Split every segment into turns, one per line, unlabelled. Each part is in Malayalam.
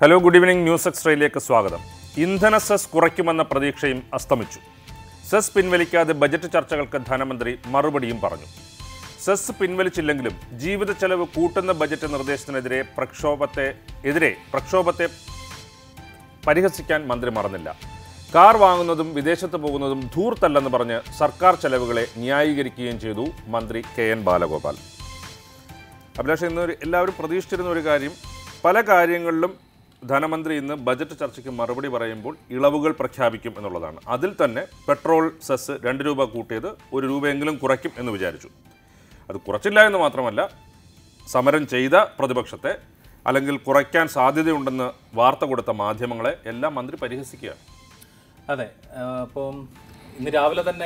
ഹലോ ഗുഡ് ഈവനിംഗ് ന്യൂസ് എക്സ്ട്രയിലേക്ക് സ്വാഗതം ഇന്ധന സെസ് കുറയ്ക്കുമെന്ന പ്രതീക്ഷയും അസ്തമിച്ചു സെസ് പിൻവലിക്കാതെ ബജറ്റ് ചർച്ചകൾക്ക് ധനമന്ത്രി മറുപടിയും പറഞ്ഞു സെസ് പിൻവലിച്ചില്ലെങ്കിലും ജീവിത ചെലവ് കൂട്ടുന്ന ബജറ്റ് നിർദ്ദേശത്തിനെതിരെ പ്രക്ഷോഭത്തെ എതിരെ പ്രക്ഷോഭത്തെ പരിഹസിക്കാൻ മന്ത്രി മറന്നില്ല കാർ വാങ്ങുന്നതും വിദേശത്ത് പോകുന്നതും ധൂർത്തല്ലെന്ന് പറഞ്ഞ് സർക്കാർ ചെലവുകളെ ന്യായീകരിക്കുകയും ചെയ്തു മന്ത്രി കെ എൻ ബാലഗോപാൽ അഭിലാഷ് ഇന്ന് ഒരു- എല്ലാവരും പ്രതീക്ഷിച്ചിരുന്ന ഒരു കാര്യം പല കാര്യങ്ങളിലും ധനമന്ത്രി ഇന്ന് ബജറ്റ് ചർച്ചയ്ക്ക് മറുപടി പറയുമ്പോൾ ഇളവുകൾ പ്രഖ്യാപിക്കും എന്നുള്ളതാണ് അതിൽ തന്നെ പെട്രോൾ സെസ് രണ്ട് രൂപ കൂട്ടിയത് ഒരു രൂപയെങ്കിലും കുറയ്ക്കും എന്ന് വിചാരിച്ചു അത് കുറച്ചില്ല എന്ന് മാത്രമല്ല സമരം ചെയ്ത പ്രതിപക്ഷത്തെ അല്ലെങ്കിൽ കുറയ്ക്കാൻ സാധ്യതയുണ്ടെന്ന് വാർത്ത കൊടുത്ത മാധ്യമങ്ങളെ എല്ലാം മന്ത്രി പരിഹസിക്കുകയാണ്
അതെ ആ, അപ്പം ഇന്ന് രാവിലെ തന്നെ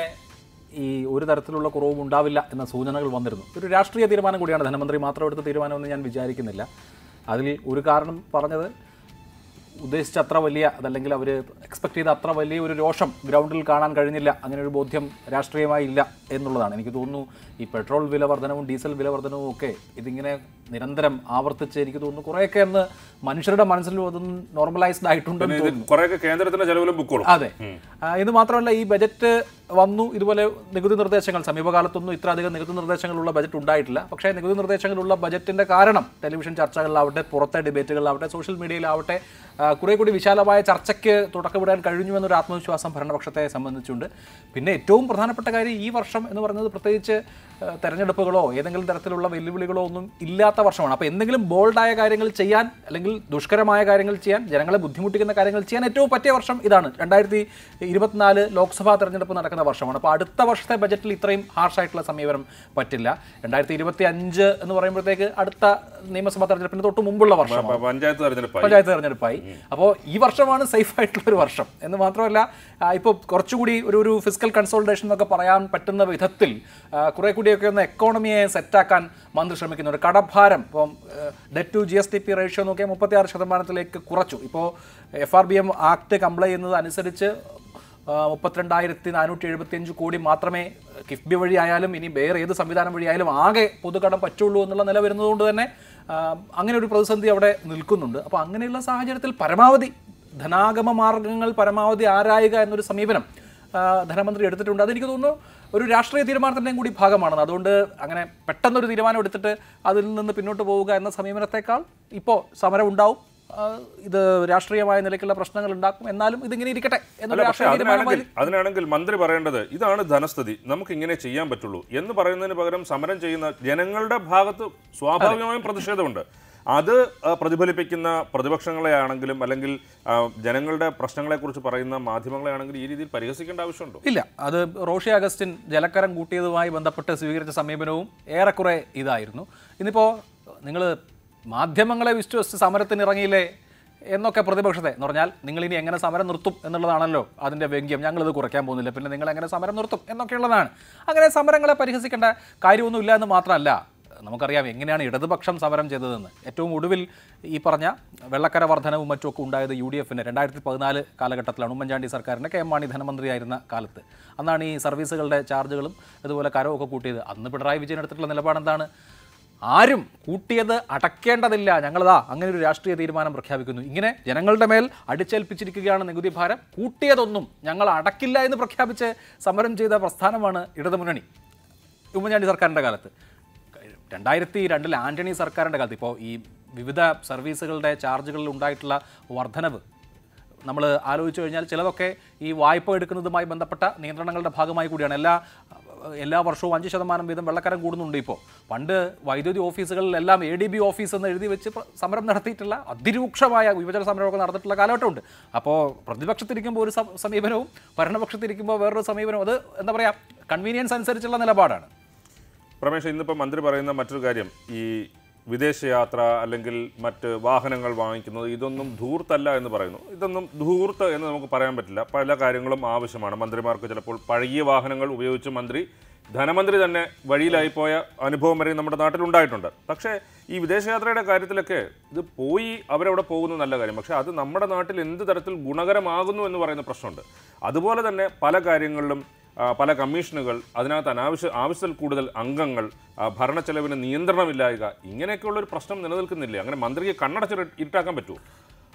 ഈ ഒരു തരത്തിലുള്ള കുറവും ഉണ്ടാവില്ല എന്ന സൂചനകൾ വന്നിരുന്നു ഒരു രാഷ്ട്രീയ തീരുമാനം കൂടിയാണ് ധനമന്ത്രി മാത്രം എടുത്ത തീരുമാനമെന്ന് ഞാൻ വിചാരിക്കുന്നില്ല അതിൽ ഒരു കാരണം പറഞ്ഞത് ഉദ്ദേശിച്ച അത്ര വലിയ അതല്ലെങ്കിൽ അവർ എക്സ്പെക്ട് ചെയ്ത അത്ര വലിയ ഒരു രോഷം ഗ്രൗണ്ടിൽ കാണാൻ കഴിഞ്ഞില്ല അങ്ങനെ ഒരു ബോധ്യം രാഷ്ട്രീയമായി ഇല്ല എന്നുള്ളതാണ് എനിക്ക് തോന്നുന്നു ഈ പെട്രോൾ വില വർധനവും ഡീസൽ വില വർധനവും ഒക്കെ ഇതിങ്ങനെ നിരന്തരം ആവർത്തിച്ച് എനിക്ക് തോന്നുന്നു കുറേയൊക്കെ ഒന്ന് മനുഷ്യരുടെ മനസ്സിലും അതൊന്നും നോർമലൈസ്ഡ് ആയിട്ടുണ്ടെന്ന്
ഇത്
തോന്നുന്നു
കുറേയൊക്കെ കേന്ദ്രത്തിന്റെ ചെലവിലും ബുക്കോളും
അതെ ആ, ഇത് മാത്രമല്ല ഈ ബജറ്റ് വന്നു ഇതുപോലെ നികുതി നിർദ്ദേശങ്ങൾ സമീപകാലത്തൊന്നും ഇത്ര അധികം നികുതി നിർദ്ദേശങ്ങളുള്ള ബജറ്റ് ഉണ്ടായിട്ടില്ല പക്ഷേ നികുതി നിർദ്ദേശങ്ങളുള്ള ബജറ്റിന്റെ കാരണം ടെലിവിഷൻ ചർച്ചകളിലാവട്ടെ പുറത്തെ ഡിബേറ്റുകളിലാവട്ടെ സോഷ്യൽ മീഡിയയിലാവട്ടെ ആ, കുറെ കൂടി വിശാലമായ ചർച്ചയ്ക്ക് തുടക്കമിടാൻ കഴിഞ്ഞു എന്നൊരു ആത്മവിശ്വാസം ഭരണപക്ഷത്തെ സംബന്ധിച്ചുണ്ട് പിന്നെ ഏറ്റവും പ്രധാനപ്പെട്ട കാര്യം ഈ വർഷം എന്ന് പറയുന്നത് പ്രത്യേകിച്ച് ആ, തെരഞ്ഞെടുപ്പുകളോ ഏതെങ്കിലും തരത്തിലുള്ള വെല്ലുവിളികളോ ഒന്നും ഇല്ലാത്ത വർഷമാണ് അപ്പോൾ എന്തെങ്കിലും ബോൾഡായ കാര്യങ്ങൾ ചെയ്യാൻ അല്ലെങ്കിൽ ദുഷ്കരമായ കാര്യങ്ങൾ ചെയ്യാൻ ജനങ്ങളെ ബുദ്ധിമുട്ടിക്കുന്ന കാര്യങ്ങൾ ചെയ്യാൻ ഏറ്റവും പറ്റിയ വർഷം ഇതാണ് രണ്ടായിരത്തി ഇരുപത്തിനാല് ലോക്സഭാ തെരഞ്ഞെടുപ്പ് നടക്കുന്ന വർഷമാണ് അപ്പോൾ അടുത്ത വർഷത്തെ ബജറ്റിൽ ഇത്രയും ഹാർഷായിട്ടുള്ള സമീപനം പറ്റില്ല രണ്ടായിരത്തി ഇരുപത്തി അഞ്ച് എന്ന് പറയുമ്പോഴത്തേക്ക് അടുത്ത നിയമസഭാ തെരഞ്ഞെടുപ്പിന് തൊട്ട് മുമ്പുള്ള വർഷമാണ്
പ- പഞ്ചായത്ത് തെരഞ്ഞെടുപ്പായി
പഞ്ചായത്ത് തെരഞ്ഞെടുപ്പായി അപ്പോൾ ഈ വർഷമാണ് സേഫ് ആയിട്ടുള്ള ഒരു വർഷം എന്ന് മാത്രമല്ല ഇപ്പോൾ കുറച്ചുകൂടി ഒരു ഒരു ഫിസിക്കൽ കൺസോൾട്ടേഷൻ എന്നൊക്കെ പറയാൻ പറ്റുന്ന വിധത്തിൽ ആ, കുറെ കൂടിയൊക്കെ ഒന്ന് എക്കോണമിയെ സെറ്റാക്കാൻ മന്ത്രി ശ്രമിക്കുന്നുണ്ട് കടഭാരം ഇപ്പം debt to G S T P ratio നോക്കിയാൽ മുപ്പത്തി ആറ് ശതമാനത്തിലേക്ക് കുറച്ചു ഇപ്പോൾ F R B M act comply ചെയ്യുന്നത് അനുസരിച്ച് ആ, മുപ്പത്തിരണ്ടായിരത്തി നാനൂറ്റി എഴുപത്തിയഞ്ച് കോടി മാത്രമേ കിഫ്ബി വഴി ആയാലും ഇനി വേറെ ഏത് സംവിധാനം വഴി ആയാലും ആകെ പൊതുകടം പറ്റുള്ളൂ എന്നുള്ള നില വരുന്നതുകൊണ്ട് തന്നെ ആ, അങ്ങനെ ഒരു പ്രതിസന്ധി അവിടെ നിൽക്കുന്നുണ്ട് അപ്പോൾ അങ്ങനെയുള്ള സാഹചര്യത്തിൽ പരമാവധി ധനാഗമ മാർഗങ്ങൾ പരമാവധി ആരായുക എന്നൊരു സമീപനം ആ, ധനമന്ത്രി എടുത്തിട്ടുണ്ട് അതെനിക്ക് തോന്നുന്നു ഒരു രാഷ്ട്രീയ തീരുമാനത്തിൻ്റെയും കൂടി ഭാഗമാണ് അതുകൊണ്ട് അങ്ങനെ പെട്ടെന്നൊരു തീരുമാനം എടുത്തിട്ട് അതിൽ നിന്ന് പിന്നോട്ട് പോവുക എന്ന സമീപനത്തെക്കാൾ ഇപ്പോൾ സമരം ഉണ്ടാവും ആ, ഇത് രാഷ്ട്രീയമായ നിലയ്ക്കുള്ള പ്രശ്നങ്ങൾ ഉണ്ടാക്കും എന്നാലും ഇതിങ്ങനെ ഇരിക്കട്ടെ എന്നൊരു
അല്ല പക്ഷേ
രാഷ്ട്രീയ തീരുമാനമായി
അതിനാണെങ്കിൽ അതിനാണെങ്കിൽ മന്ത്രി പറയേണ്ടത് ഇതാണ് ധനസ്ഥിതി നമുക്ക് ഇങ്ങനെ ചെയ്യാൻ പറ്റുള്ളൂ എന്ന് പറയുന്നതിന് പകരം സമരം ചെയ്യുന്ന ജനങ്ങളുടെ ഭാഗത്ത് സ്വാഭാവികമായും പ്രതിഷേധമുണ്ട് അത് ആ, പ്രതിഫലിപ്പിക്കുന്ന പ്രതിപക്ഷങ്ങളെ ആണെങ്കിലും അല്ലെങ്കിൽ ആ, ജനങ്ങളുടെ പ്രശ്നങ്ങളെക്കുറിച്ച് പറയുന്ന മാധ്യമങ്ങളെ ആണെങ്കിലും ഈ രീതിയിൽ പരിഹസിക്കേണ്ട ആവശ്യമുണ്ടോ
ഇല്ല അത് റോഷി അഗസ്റ്റിൻ ജലക്കരം കൂട്ടിയതുമായി ബന്ധപ്പെട്ട് സ്വീകരിച്ച സമീപനവും ഏറെക്കുറെ ഇതായിരുന്നു ഇന്നിപ്പോൾ നിങ്ങൾ മാധ്യമങ്ങളെ വിശ്വസിച്ച് സമരത്തിന് ഇറങ്ങിയില്ലേ എന്നൊക്കെ പ്രതിപക്ഷത്തെ എന്ന് പറഞ്ഞാൽ നിങ്ങൾ ഇനി എങ്ങനെ സമരം നിർത്തും എന്നുള്ളതാണല്ലോ അതിൻ്റെ വ്യംഗ്യം ഞങ്ങളിത് കുറയ്ക്കാൻ പോകുന്നില്ല പിന്നെ നിങ്ങൾ എങ്ങനെ സമരം നിർത്തും എന്നൊക്കെയുള്ളതാണ് അങ്ങനെ സമരങ്ങളെ പരിഹസിക്കേണ്ട കാര്യമൊന്നുമില്ല എന്ന് മാത്രമല്ല നമുക്കറിയാം എങ്ങനെയാണ് ഇടതുപക്ഷം സമരം ചെയ്തതെന്ന് ഏറ്റവും ഒടുവിൽ ഈ പറഞ്ഞ വെള്ളക്കര വർധനവും മറ്റുമൊക്കെ ഉണ്ടായത് യു ഡി എഫിന് രണ്ടായിരത്തി പതിനാല് കാലഘട്ടത്തിലാണ് ഉമ്മൻചാണ്ടി സർക്കാരിൻ്റെ കെ എം മാണി ധനമന്ത്രിയായിരുന്ന കാലത്ത് അന്നാണ് ഈ സർവീസുകളുടെ ചാർജുകളും അതുപോലെ കരമൊക്കെ കൂട്ടിയത് അന്ന് പിണറായി വിജയൻ എടുത്തിട്ടുള്ള നിലപാട് എന്താണ് ആരും കൂട്ടിയത് അടക്കേണ്ടതില്ല ഞങ്ങളതാ അങ്ങനെ ഒരു രാഷ്ട്രീയ തീരുമാനം പ്രഖ്യാപിക്കുന്നു ഇങ്ങനെ ജനങ്ങളുടെ മേൽ അടിച്ചേൽപ്പിച്ചിരിക്കുകയാണ് നികുതി ഭാരം കൂട്ടിയതൊന്നും ഞങ്ങൾ അടക്കില്ല എന്ന് പ്രഖ്യാപിച്ച് സമരം ചെയ്ത പ്രസ്ഥാനമാണ് ഇടതുമുന്നണി ഉമ്മൻചാണ്ടി സർക്കാരിൻ്റെ കാലത്ത് രണ്ടായിരത്തി രണ്ടിൽ ആന്റണി സർക്കാരിൻ്റെ കാലത്ത് ഇപ്പോൾ ഈ വിവിധ സർവീസുകളുടെ ചാർജുകളിൽ ഉണ്ടായിട്ടുള്ള വർധനവ് നമ്മൾ ആലോചിച്ചു കഴിഞ്ഞാൽ ചിലതൊക്കെ ഈ വായ്പ എടുക്കുന്നതുമായി ബന്ധപ്പെട്ട നിയന്ത്രണങ്ങളുടെ ഭാഗമായി കൂടിയാണ് എല്ലാ എല്ലാ വർഷവും അഞ്ച് ശതമാനം വീതം വെള്ളക്കരം കൂടുന്നുണ്ട് ഇപ്പോൾ പണ്ട് വൈദ്യുതി ഓഫീസുകളിലെല്ലാം എ ഡി ബി ഓഫീസ് എന്ന് എഴുതി വെച്ച് പ്ര- സമരം നടത്തിയിട്ടുള്ള അതിരൂക്ഷമായ വിഭജന സമരമൊക്കെ നടന്നിട്ടുള്ള കാലഘട്ടമുണ്ട് അപ്പോൾ പ്രതിപക്ഷത്തിരിക്കുമ്പോൾ ഒരു സം- സമീപനവും ഭരണപക്ഷത്തിരിക്കുമ്പോൾ വേറൊരു സമീപനവും അത് എന്താ പറയുക കൺവീനിയൻസ് അനുസരിച്ചുള്ള നിലപാടാണ്
പ്രമേഷ് ഇന്നിപ്പോൾ മന്ത്രി പറയുന്ന മറ്റൊരു കാര്യം ഈ വിദേശയാത്ര അല്ലെങ്കിൽ മറ്റ് വാഹനങ്ങൾ വാങ്ങിക്കുന്നത് ഇതൊന്നും ധൂർത്തല്ല എന്ന് പറയുന്നു ഇതൊന്നും ധൂർത്ത് എന്ന് നമുക്ക് പറയാൻ പറ്റില്ല പല കാര്യങ്ങളും ആവശ്യമാണ് മന്ത്രിമാർക്ക് ചിലപ്പോൾ പഴകിയ വാഹനങ്ങൾ ഉപയോഗിച്ച് മന്ത്രി ധനമന്ത്രി തന്നെ വഴിയിലായി പോയ അനുഭവം വരെ നമ്മുടെ നാട്ടിലുണ്ടായിട്ടുണ്ട് പക്ഷേ ഈ വിദേശയാത്രയുടെ കാര്യത്തിലൊക്കെ ഇത് പോയി അവരവിടെ പോകുന്നത് നല്ല കാര്യം പക്ഷേ അത് നമ്മുടെ നാട്ടിൽ എന്ത് തരത്തിൽ ഗുണകരമാകുന്നു എന്ന് പറയുന്ന പ്രശ്നമുണ്ട് അതുപോലെ തന്നെ പല കാര്യങ്ങളിലും ആ, പല കമ്മീഷനുകൾ അതിനകത്ത് അനാവശ്യ ആവശ്യത്തിൽ കൂടുതൽ അംഗങ്ങൾ ആ, ഭരണച്ചെലവിന് നിയന്ത്രണമില്ലായ്ക ഇങ്ങനെയൊക്കെയുള്ള ഒരു പ്രശ്നം നിലനിൽക്കുന്നില്ലേ അങ്ങനെ മന്ത്രിക്ക് കണ്ണടച്ച് ഇരു- ഇരുട്ടാക്കാൻ പറ്റുമോ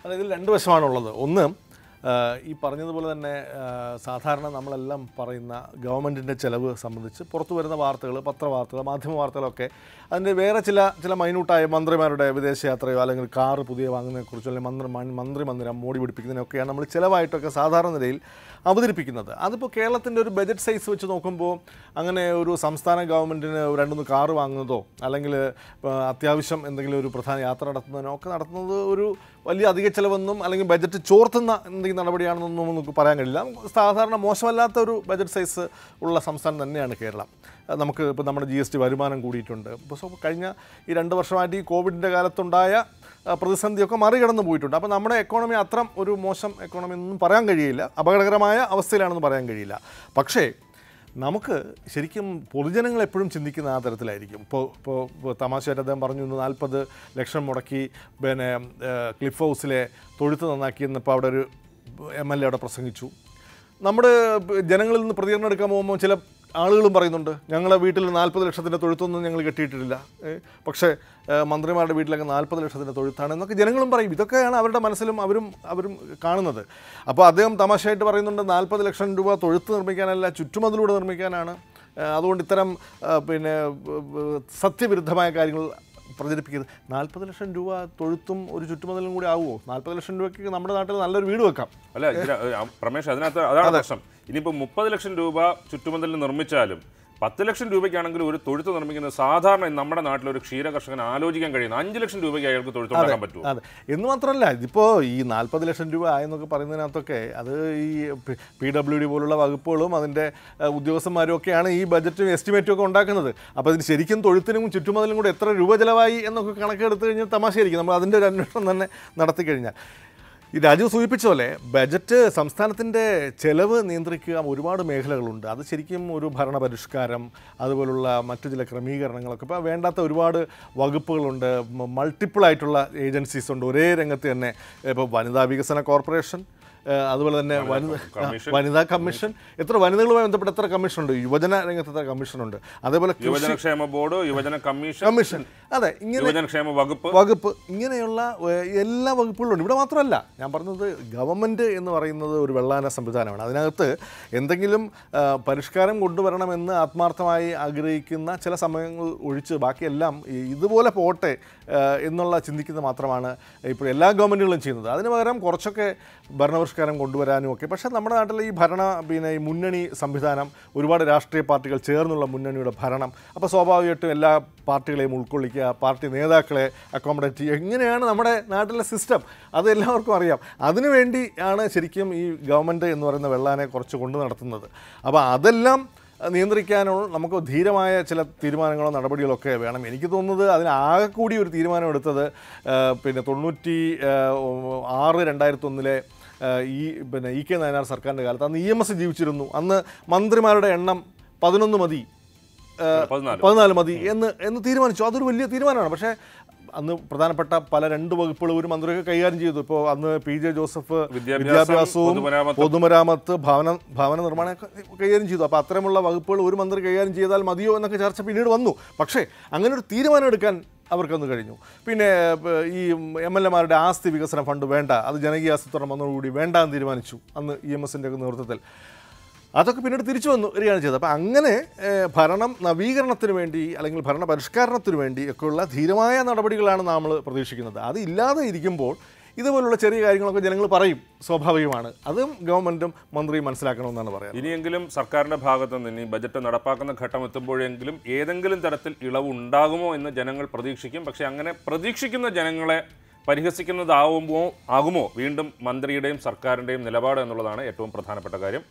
അതായത് ഇതിൽ രണ്ട് വശമാണുള്ളത് ഒന്ന് ആ, ഈ പറഞ്ഞതുപോലെ തന്നെ ആ, സാധാരണ നമ്മളെല്ലാം പറയുന്ന ഗവൺമെൻറ്റിൻ്റെ ചെലവ് സംബന്ധിച്ച് പുറത്തു വരുന്ന വാർത്തകൾ പത്രവാർത്തകൾ മാധ്യമ വാർത്തകളൊക്കെ അതിൻ്റെ വേറെ ചില ചില മൈന്യൂട്ടായ മന്ത്രിമാരുടെ വിദേശയാത്രയോ അല്ലെങ്കിൽ കാറ് പുതിയ വാങ്ങുന്നതിനെക്കുറിച്ചോ അല്ലെങ്കിൽ മന്ത്രി മൺ- മന്ത്രി മന്ദിരം മോടി പിടിപ്പിക്കുന്നതിനൊക്കെയാണ് നമ്മൾ ചിലവായിട്ടൊക്കെ സാധാരണ നിലയിൽ അവതരിപ്പിക്കുന്നത് അതിപ്പോൾ കേരളത്തിൻ്റെ ഒരു ബജറ്റ് സൈസ് വെച്ച് നോക്കുമ്പോൾ അങ്ങനെ ഒരു സംസ്ഥാന ഗവൺമെൻറ്റിന് രണ്ടൊന്ന് കാറ് വാങ്ങുന്നതോ അല്ലെങ്കിൽ ആ, അത്യാവശ്യം എന്തെങ്കിലും ഒരു പ്രധാന യാത്ര നടത്തുന്നതിനോ ഒക്കെ നടത്തുന്നത് ഒരു വലിയ അധിക ചിലവെന്നും അല്ലെങ്കിൽ ബജറ്റ് ചോർത്തുന്ന എന്തെങ്കിലും നടപടിയാണെന്നൊന്നും നമുക്ക് പറയാൻ കഴിയില്ല സാധാരണ മോശമല്ലാത്ത ഒരു ബജറ്റ് സൈസ് ഉള്ള സംസ്ഥാനം തന്നെയാണ് കേരളം അത് നമുക്ക് ഇപ്പോൾ നമ്മുടെ ജി എസ് ടി വരുമാനം കൂടിയിട്ടുണ്ട് ഇപ്പോൾ സോ കഴിഞ്ഞ ഈ രണ്ട് വർഷമായിട്ട് ഈ കോവിഡിൻ്റെ കാലത്തുണ്ടായ ആ, പ്രതിസന്ധിയൊക്കെ മറികടന്ന് പോയിട്ടുണ്ട് അപ്പോൾ നമ്മുടെ എക്കോണമി അത്രം ഒരു മോശം എക്കോണമി ഒന്നും പറയാൻ കഴിയില്ല അപകടകരമായ അവസ്ഥയിലാണെന്ന് പറയാൻ കഴിയില്ല പക്ഷേ നമുക്ക് ശരിക്കും പൊതുജനങ്ങൾ എപ്പോഴും ചിന്തിക്കുന്ന ആ തരത്തിലായിരിക്കും ഇപ്പോൾ ഇപ്പോൾ ഇപ്പോൾ തമാശയായിട്ട് അദ്ദേഹം പറഞ്ഞു ഇന്ന് നാൽപ്പത് ലക്ഷം മുടക്കി പിന്നെ ഏഹ്, ക്ലിഫ് ഹൗസിലെ തൊഴുത്ത് നന്നാക്കി എന്നപ്പോൾ അവിടെ ഒരു എം എൽ എ അവിടെ പ്രസംഗിച്ചു നമ്മുടെ ജനങ്ങളിൽ നിന്ന് പ്രതികരണം എടുക്കാൻ പോകുമ്പോൾ ചില ആളുകളും പറയുന്നുണ്ട് ഞങ്ങളെ വീട്ടിൽ നാൽപ്പത് ലക്ഷത്തിൻ്റെ തൊഴുത്തൊന്നും ഞങ്ങൾ കെട്ടിയിട്ടില്ല ഏ, പക്ഷേ ഏ, മന്ത്രിമാരുടെ വീട്ടിലൊക്കെ നാൽപ്പത് ലക്ഷത്തിൻ്റെ തൊഴുത്താണ് എന്നൊക്കെ ജനങ്ങളും പറയും ഇതൊക്കെയാണ് അവരുടെ മനസ്സിലും അവരും അവരും കാണുന്നത് അപ്പോൾ അദ്ദേഹം തമാശയായിട്ട് പറയുന്നുണ്ട് നാൽപ്പത് ലക്ഷം രൂപ തൊഴുത്ത് നിർമ്മിക്കാനല്ല ചുറ്റുമതിലൂടെ നിർമ്മിക്കാനാണ് ഏ, അതുകൊണ്ട് ഇത്തരം ആ, പിന്നെ ഏ, സത്യവിരുദ്ധമായ കാര്യങ്ങൾ പ്രചരിപ്പിക്കരുത് നാൽപ്പത് ലക്ഷം രൂപ തൊഴുത്തും ഒരു ചുറ്റുമതിലും കൂടി ആവുമോ നാൽപ്പത് ലക്ഷം രൂപയ്ക്ക് നമ്മുടെ നാട്ടിൽ നല്ലൊരു വീട് വെക്കാം
അല്ല ഇതിന- ആ, പ്രമേഷ് അതിനകത്ത് അതാണ് പ്രശ്നം ഇനിയിപ്പോൾ മുപ്പത് ലക്ഷം രൂപ ചുറ്റുമതിൽ നിർമ്മിച്ചാലും പത്ത് ലക്ഷം രൂപയ്ക്കാണെങ്കിൽ ഒരു തൊഴുത്ത് നിർമ്മിക്കുന്നത് സാധാരണ നമ്മുടെ നാട്ടിൽ ഒരു ക്ഷീര കർഷകൻ ആലോചിക്കാൻ കഴിയുന്ന അഞ്ച് ലക്ഷം രൂപയ്ക്ക് അയാൾക്ക് തൊഴുത്തുണ്ടാക്കാൻ പറ്റുമോ
അതെ എന്ന് മാത്രമല്ല ഇതിപ്പോൾ ഈ നാൽപ്പത് ലക്ഷം രൂപ ആയെന്നൊക്കെ പറയുന്നതിനകത്തൊക്കെ അത് ഈ പി ഡബ്ല്യു ഡി പോലുള്ള വകുപ്പുകളും അതിൻ്റെ ഏഹ്, ഉദ്യോഗസ്ഥന്മാരും ഒക്കെയാണ് ഈ ബജറ്റും എസ്റ്റിമേറ്റും ഒക്കെ ഉണ്ടാക്കുന്നത് അപ്പോൾ ഇതിന് ശരിക്കും തൊഴുത്തിനും ചുറ്റുമതിലും കൂടെ എത്ര രൂപ ചിലവായി എന്നൊക്കെ കണക്കെടുത്ത് കഴിഞ്ഞാൽ തമാശയായിരിക്കും നമ്മൾ അതിൻ്റെ ഒരു അന്വേഷണം തന്നെ നടത്തി കഴിഞ്ഞാൽ ഈ രാജു സൂചിപ്പിച്ച പോലെ ബജറ്റ് സംസ്ഥാനത്തിൻ്റെ ചെലവ് നിയന്ത്രിക്കുക ഒരുപാട് മേഖലകളുണ്ട് അത് ശരിക്കും ഒരു ഭരണപരിഷ്കാരം അതുപോലുള്ള മറ്റു ചില ക്രമീകരണങ്ങളൊക്കെ ഇപ്പോൾ വേണ്ടാത്ത ഒരുപാട് വകുപ്പുകളുണ്ട് മൾട്ടിപ്പിൾ ആയിട്ടുള്ള ഏജൻസീസ് ഉണ്ട് ഒരേ രംഗത്ത് തന്നെ ഇപ്പോൾ വനിതാ വികസന കോർപ്പറേഷൻ ഏഹ് അതുപോലെ തന്നെ വനിത
കമ്മീഷൻ.
വനിതാ കമ്മീഷൻ എത്ര വനിതകളുമായി ബന്ധപ്പെട്ട എത്ര കമ്മീഷനുണ്ട് യുവജന രംഗത്ത് എത്ര കമ്മീഷനുണ്ട് അതേപോലെ കൃഷി
യുവജനക്ഷേമ ബോർഡ് യുവജന കമ്മീഷൻ
കമ്മീഷൻ അതെ ഇങ്ങനെ
യുവജനക്ഷേമ വകുപ്പ്
വകുപ്പ് ഇങ്ങനെയുള്ള ഏഹ്, എല്ലാ വകുപ്പുകളും ഉണ്ട് ഇവിടെ മാത്രമല്ല ഞാൻ പറഞ്ഞത് ഗവൺമെൻറ് എന്ന് പറയുന്നത് ഒരു വെള്ളാന സംവിധാനമാണ് അതിനകത്ത് എന്തെങ്കിലും ആ, പരിഷ്കാരം കൊണ്ടുവരണമെന്ന് ആത്മാർത്ഥമായി ആഗ്രഹിക്കുന്ന ചില സമയങ്ങൾ ഒഴിച്ച് ബാക്കിയെല്ലാം ഈ ഇതുപോലെ പോട്ടെ ആ, എന്നുള്ള ചിന്തിക്കുന്നത് മാത്രമാണ് ഇപ്പോൾ എല്ലാ ഗവൺമെൻറ്റുകളും ചെയ്യുന്നത് അതിന് പകരം കുറച്ചൊക്കെ ഭരണപരിഷ്കാരം കൊണ്ടുവരാനും ഒക്കെ പക്ഷേ നമ്മുടെ നാട്ടിലെ ഈ ഭരണ പിന്നെ ഈ മുന്നണി സംവിധാനം ഒരുപാട് രാഷ്ട്രീയ പാർട്ടികൾ ചേർന്നുള്ള മുന്നണിയുടെ ഭരണം അപ്പോൾ സ്വാഭാവികമായിട്ടും എല്ലാ പാർട്ടികളെയും ഉൾക്കൊള്ളിക്കുക പാർട്ടി നേതാക്കളെ അക്കോമഡേറ്റ് ചെയ്യുക എങ്ങനെയാണ് നമ്മുടെ നാട്ടിലെ സിസ്റ്റം അത് എല്ലാവർക്കും അറിയാം അതിനുവേണ്ടി ആണ് ശരിക്കും ഈ ഗവൺമെൻറ് എന്ന് പറയുന്ന വെള്ളാനെ കുറച്ച് കൊണ്ടു നടത്തുന്നത് അപ്പോൾ അതെല്ലാം നിയന്ത്രിക്കാനുള്ള നമുക്ക് ധീരമായ ചില തീരുമാനങ്ങളോ നടപടികളോ ഒക്കെ വേണം എനിക്ക് തോന്നുന്നത് അതിന് ആകെ കൂടി ഒരു തീരുമാനം എടുത്തത് ആ, പിന്നെ തൊണ്ണൂറ്റി ആ, ആറ് രണ്ടായിരത്തി ഒന്നിലെ ഈ പിന്നെ ഇ കെ നയനാർ സർക്കാരിൻ്റെ കാലത്ത് അന്ന് ഇ എം എസ് ജീവിച്ചിരുന്നു അന്ന് മന്ത്രിമാരുടെ എണ്ണം പതിനൊന്ന് മതി ആ,
പതിനാല്
പതിനാല് മതി എന്ന് എന്ന് തീരുമാനിച്ചു അതൊരു വലിയ തീരുമാനമാണ് പക്ഷേ അന്ന് പ്രധാനപ്പെട്ട പല രണ്ട് വകുപ്പുകൾ ഒരു മന്ത്രിയൊക്കെ കൈകാര്യം ചെയ്തു ഇപ്പോൾ അന്ന് പി ജെ ജോസഫ്
വിദ്യാഭ്യാസം,
വിദ്യാഭ്യാസവും
പൊതുമരാമത്ത്.
പൊതുമരാമത്ത് ഭവന ഭവന നിർമ്മാണമൊക്കെ കൈകാര്യം ചെയ്തു അപ്പോൾ അത്തരമുള്ള വകുപ്പുകൾ ഒരു മന്ത്രി കൈകാര്യം ചെയ്താൽ മതിയോ എന്നൊക്കെ ചർച്ച പിന്നീട് വന്നു പക്ഷേ അങ്ങനെ ഒരു തീരുമാനം എടുക്കാൻ അവർക്കൊന്ന് കഴിഞ്ഞു പിന്നെ ഏഹ്, ഈ എം എൽ എമാരുടെ ആസ്തി വികസന ഫണ്ട് വേണ്ട അത് ജനകീയ ആസൂത്രണം വന്നതോടുകൂടി വേണ്ട എന്ന് തീരുമാനിച്ചു അന്ന് ഇ എം എസിൻ്റെ ഒക്കെ നേതൃത്വത്തിൽ അതൊക്കെ പിന്നീട് തിരിച്ചു വന്നു വരികയാണ് ചെയ്തത് അപ്പോൾ അങ്ങനെ ഏഹ്, ഭരണം നവീകരണത്തിന് വേണ്ടി അല്ലെങ്കിൽ ഭരണ പരിഷ്കരണത്തിന് വേണ്ടി ഒക്കെയുള്ള ധീരമായ നടപടികളാണ് നമ്മൾ പ്രതീക്ഷിക്കുന്നത് അത് ഇല്ലാതെ ഇരിക്കുമ്പോൾ ഇതുപോലുള്ള ചെറിയ കാര്യങ്ങളൊക്കെ ജനങ്ങൾ പറയും സ്വാഭാവികമാണ് അതും ഗവൺമെൻറ്റും മന്ത്രിയും മനസ്സിലാക്കണമെന്നാണ് പറയാറ്
ഇനിയെങ്കിലും സർക്കാരിന്റെ ഭാഗത്ത് നിന്ന് ഈ ബജറ്റ് നടപ്പാക്കുന്ന ഘട്ടം എത്തുമ്പോഴെങ്കിലും ഏതെങ്കിലും തരത്തിൽ ഇളവ് ഉണ്ടാകുമോ എന്ന് ജനങ്ങൾ പ്രതീക്ഷിക്കും പക്ഷേ അങ്ങനെ പ്രതീക്ഷിക്കുന്ന ജനങ്ങളെ പരിഹസിക്കുന്നതാവുമോ ആകുമോ വീണ്ടും മന്ത്രിയുടെയും സർക്കാരിൻ്റെയും നിലപാട് എന്നുള്ളതാണ് ഏറ്റവും പ്രധാനപ്പെട്ട കാര്യം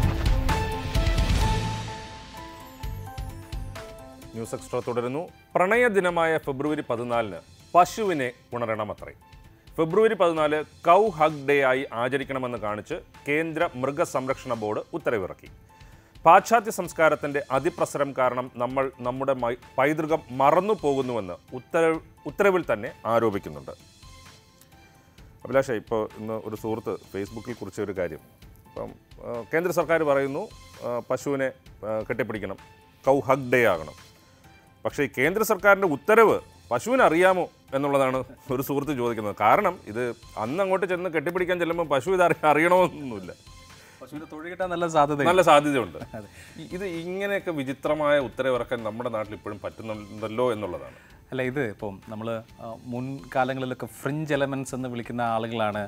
ന്യൂസ് എക്സ്ട്രാ തുടരുന്നു പ്രണയ ദിനമായ ഫെബ്രുവരി പതിനാലിന് പശുവിനെ ഉണരണമത്രേ ഫെബ്രുവരി പതിനാല് കൗ ഹഗ് ഡേ ആയി ആചരിക്കണമെന്ന് കാണിച്ച് കേന്ദ്ര മൃഗസംരക്ഷണ ബോർഡ് ഉത്തരവിറക്കി പാശ്ചാത്യ സംസ്കാരത്തിന്റെ അതിപ്രസരം കാരണം നമ്മൾ നമ്മുടെ മൈ- പൈതൃകം മറന്നു പോകുന്നുവെന്ന് ഉത്തരവ് ഉത്തരവിൽ തന്നെ ആരോപിക്കുന്നുണ്ട് അഭിലാഷ ഇപ്പോൾ ഇന്ന് ഒരു സുഹൃത്ത് ഫേസ്ബുക്കിൽ കുറിച്ച ഒരു കാര്യം ഇപ്പം ആ, കേന്ദ്ര സർക്കാർ പറയുന്നു ആ, പശുവിനെ ആ, കെട്ടിപ്പിടിക്കണം കൗ ഹഗ് ഡേ ആകണം പക്ഷേ ഈ കേന്ദ്ര സർക്കാരിൻ്റെ ഉത്തരവ് പശുവിന് അറിയാമോ എന്നുള്ളതാണ് ഒരു സുഹൃത്ത് ചോദിക്കുന്നത് കാരണം ഇത് അന്ന് അങ്ങോട്ട് ചെന്ന് കെട്ടിപ്പിടിക്കാൻ ചെല്ലുമ്പോൾ പശു ഇത് അറി- അറിയണമെന്നൊന്നുമില്ല
പശുവിന് തൊഴി കിട്ടാൻ നല്ല സാധ്യത
നല്ല സാധ്യതയുണ്ട് ഇ- ഇത് ഇങ്ങനെയൊക്കെ വിചിത്രമായ ഉത്തരവിറക്കാൻ നമ്മുടെ നാട്ടിൽ ഇപ്പോഴും പറ്റുന്നുണ്ടല്ലോ എന്നുള്ളതാണ്
അല്ല ഇത് ഇപ്പം നമ്മൾ മുൻകാലങ്ങളിലൊക്കെ ഫ്രിഞ്ച് എലമെൻറ്റ്സ് എന്ന് വിളിക്കുന്ന ആളുകളാണ്